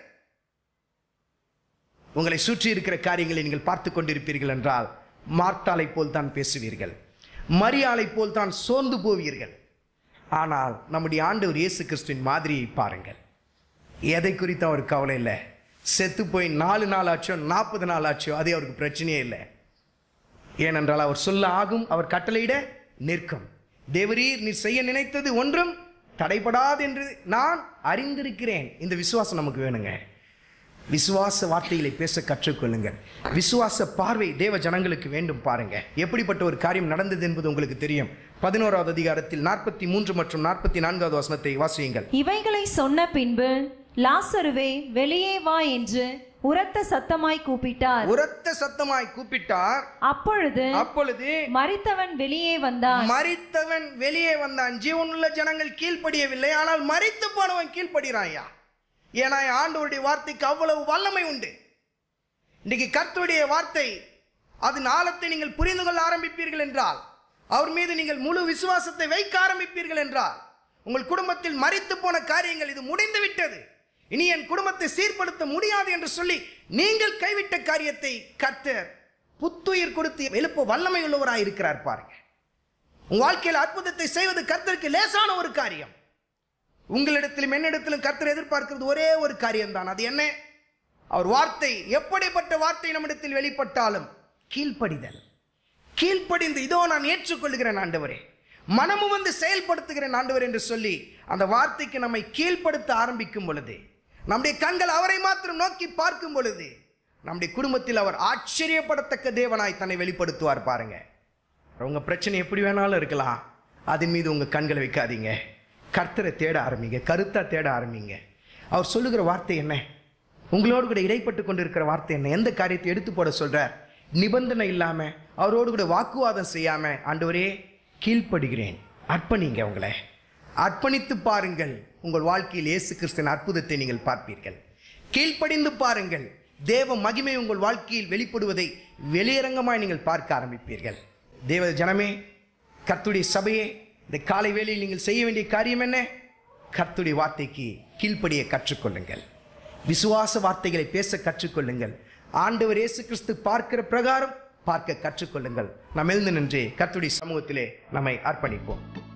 உங்களை சுற்றி இருக்கிற காரியங்களை நீங்கள் பார்த்து கொண்டிருப்பீர்கள் என்றால் மார்த்தாளை போல் தான் பேசுவீர்கள் மரியாளை போல் தான் சோர்ந்து போவீர்கள் ஆனால் நம்முடைய ஆண்டவர் இயேசு கிறிஸ்துவின் மாதிரியை பாருங்கள் எதை குறித்து அவர் கவலை இல்லை செத்து போய் நாலு நாள் ஆச்சோ நாற்பது நாள் ஆச்சோ அது அவருக்கு பிரச்சனையே இல்லை ஏனென்றால் அவர் சொல்ல ஆகும் அவர் கட்டளையிட நிற்கும் தேவரீர் நீ செய்ய நினைத்தது ஒன்றும் தடைபடாது என்று நான் அறிந்திருக்கிறேன் இந்த விசுவாசம் நமக்கு வேணுங்க விசுவாச வார்த்தைகளை பேச கற்றுக்கொள்ளுங்கள் விசுவாச பார்வை தேவ ஜனங்களுக்கு வேண்டும் பாருங்க எப்படிப்பட்ட ஒரு காரியம் நடந்தது என்பது உங்களுக்கு தெரியும் பதினோராவது அதிகாரத்தில் நாற்பத்தி மூன்று மற்றும் நாற்பத்தி நான்காவது வசனத்தை வாசியுங்கள்
இவைகளை சொன்ன பின்பு லாசருவே வெளியே வா என்று உரத்த சத்தமாய் கூப்பிட்டார்
உரத்த சத்தமாய் கூப்பிட்டார்
அப்பொழுது
அப்பொழுது
மரித்தவன் வெளியே வந்தான்
மரித்தவன் வெளியே வந்தான் ஜீவனுள்ள ஜனங்கள் கீழ்ப்படியவில்லை ஆனால் மரித்து போனவன் கீழ்ப்படுகிறான் ஐயா ஏன்னா ஆண்டவருடைய வார்த்தைக்கு அவ்வளவு வல்லமை உண்டு இன்றைக்கு கர்த்தருடைய வார்த்தை அதன் ஆழத்தை நீங்கள் புரிந்து கொள்ள ஆரம்பிப்பீர்கள் என்றால் அவர் மீது நீங்கள் முழு விசுவாசத்தை வைக்க ஆரம்பிப்பீர்கள் என்றால் உங்கள் குடும்பத்தில் மறித்து போன காரியங்கள் இது முடிந்து விட்டது இனி என் குடும்பத்தை சீர்படுத்த முடியாது என்று சொல்லி நீங்கள் கைவிட்ட காரியத்தை கர்த்தர் புத்துயிர் கொடுத்து எழுப்ப வல்லமை உள்ளவராய் இருக்கிறார் பாருங்க உங்க வாழ்க்கையில் அற்புதத்தை செய்வது கர்த்தருக்கு லேசான ஒரு காரியம் உங்களிடத்திலும் என்னிடத்திலும் கர்த்தர் எதிர்பார்க்கிறது ஒரே ஒரு காரியம்தான் அது என்ன அவர் வார்த்தை எப்படிப்பட்ட வார்த்தை நம்மிடத்தில் வெளிப்பட்டாலும் கீழ்ப்படிதல் கீழ்ப்படிந்து இதோ நான் ஏற்றுக்கொள்கிறேன் ஆண்டவரே மனமும் வந்து செயல்படுத்துகிறேன் ஆண்டவர் என்று சொல்லி அந்த வார்த்தைக்கு நம்மை கீழ்ப்படுத்த ஆரம்பிக்கும் பொழுது நம்முடைய கண்கள் அவரை மாத்திரம் நோக்கி பார்க்கும் பொழுது நம்முடைய குடும்பத்தில் அவர் ஆச்சரியப்படத்தக்க தேவனாய் தன்னை வெளிப்படுத்துவார் பாருங்க உங்க பிரச்சனை எப்படி வேணாலும் இருக்கலாம் அதன் மீது உங்க கண்களை வைக்காதீங்க கர்த்தரை தேட ஆரம்பிங்க கருத்தா தேட ஆரம்பிங்க அவர் சொல்லுகிற வார்த்தை என்ன உங்களோடு கூட இடைப்பட்டு கொண்டிருக்கிற வார்த்தை என்ன எந்த காரியத்தை எடுத்து போட சொல்றார் நிபந்தனை இல்லாம அவரோடு கூட வாக்குவாதம் செய்யாம ஆண்டவரே கீழ்ப்படுகிறேன் அர்ப்பணிங்க உங்களை அர்ப்பணித்து பாருங்கள் உங்கள் வாழ்க்கையில் இயேசு கிறிஸ்தன் அற்புதத்தை நீங்கள் பார்ப்பீர்கள் கீழ்ப்படிந்து பாருங்கள் தேவ மகிமை உங்கள் வாழ்க்கையில் வெளிப்படுவதை வெளியரங்கமாய் நீங்கள் பார்க்க ஆரம்பிப்பீர்கள் தேவ ஜனமே கர்த்துடைய சபையே இந்த காலை வேளையில் நீங்கள் செய்ய வேண்டிய காரியம் என்ன கர்த்துடைய வார்த்தைக்கு கீழ்ப்படிய கற்றுக்கொள்ளுங்கள் விசுவாச வார்த்தைகளை பேச கற்றுக்கொள்ளுங்கள் ஆண்டவர் இயேசு கிறிஸ்து பார்க்கிற பிரகாரம் பார்க்க கற்றுக்கொள்ளுங்கள் நாம் எழுந்து நின்று கர்த்துடைய சமூகத்திலே நம்மை அர்ப்பணிப்போம்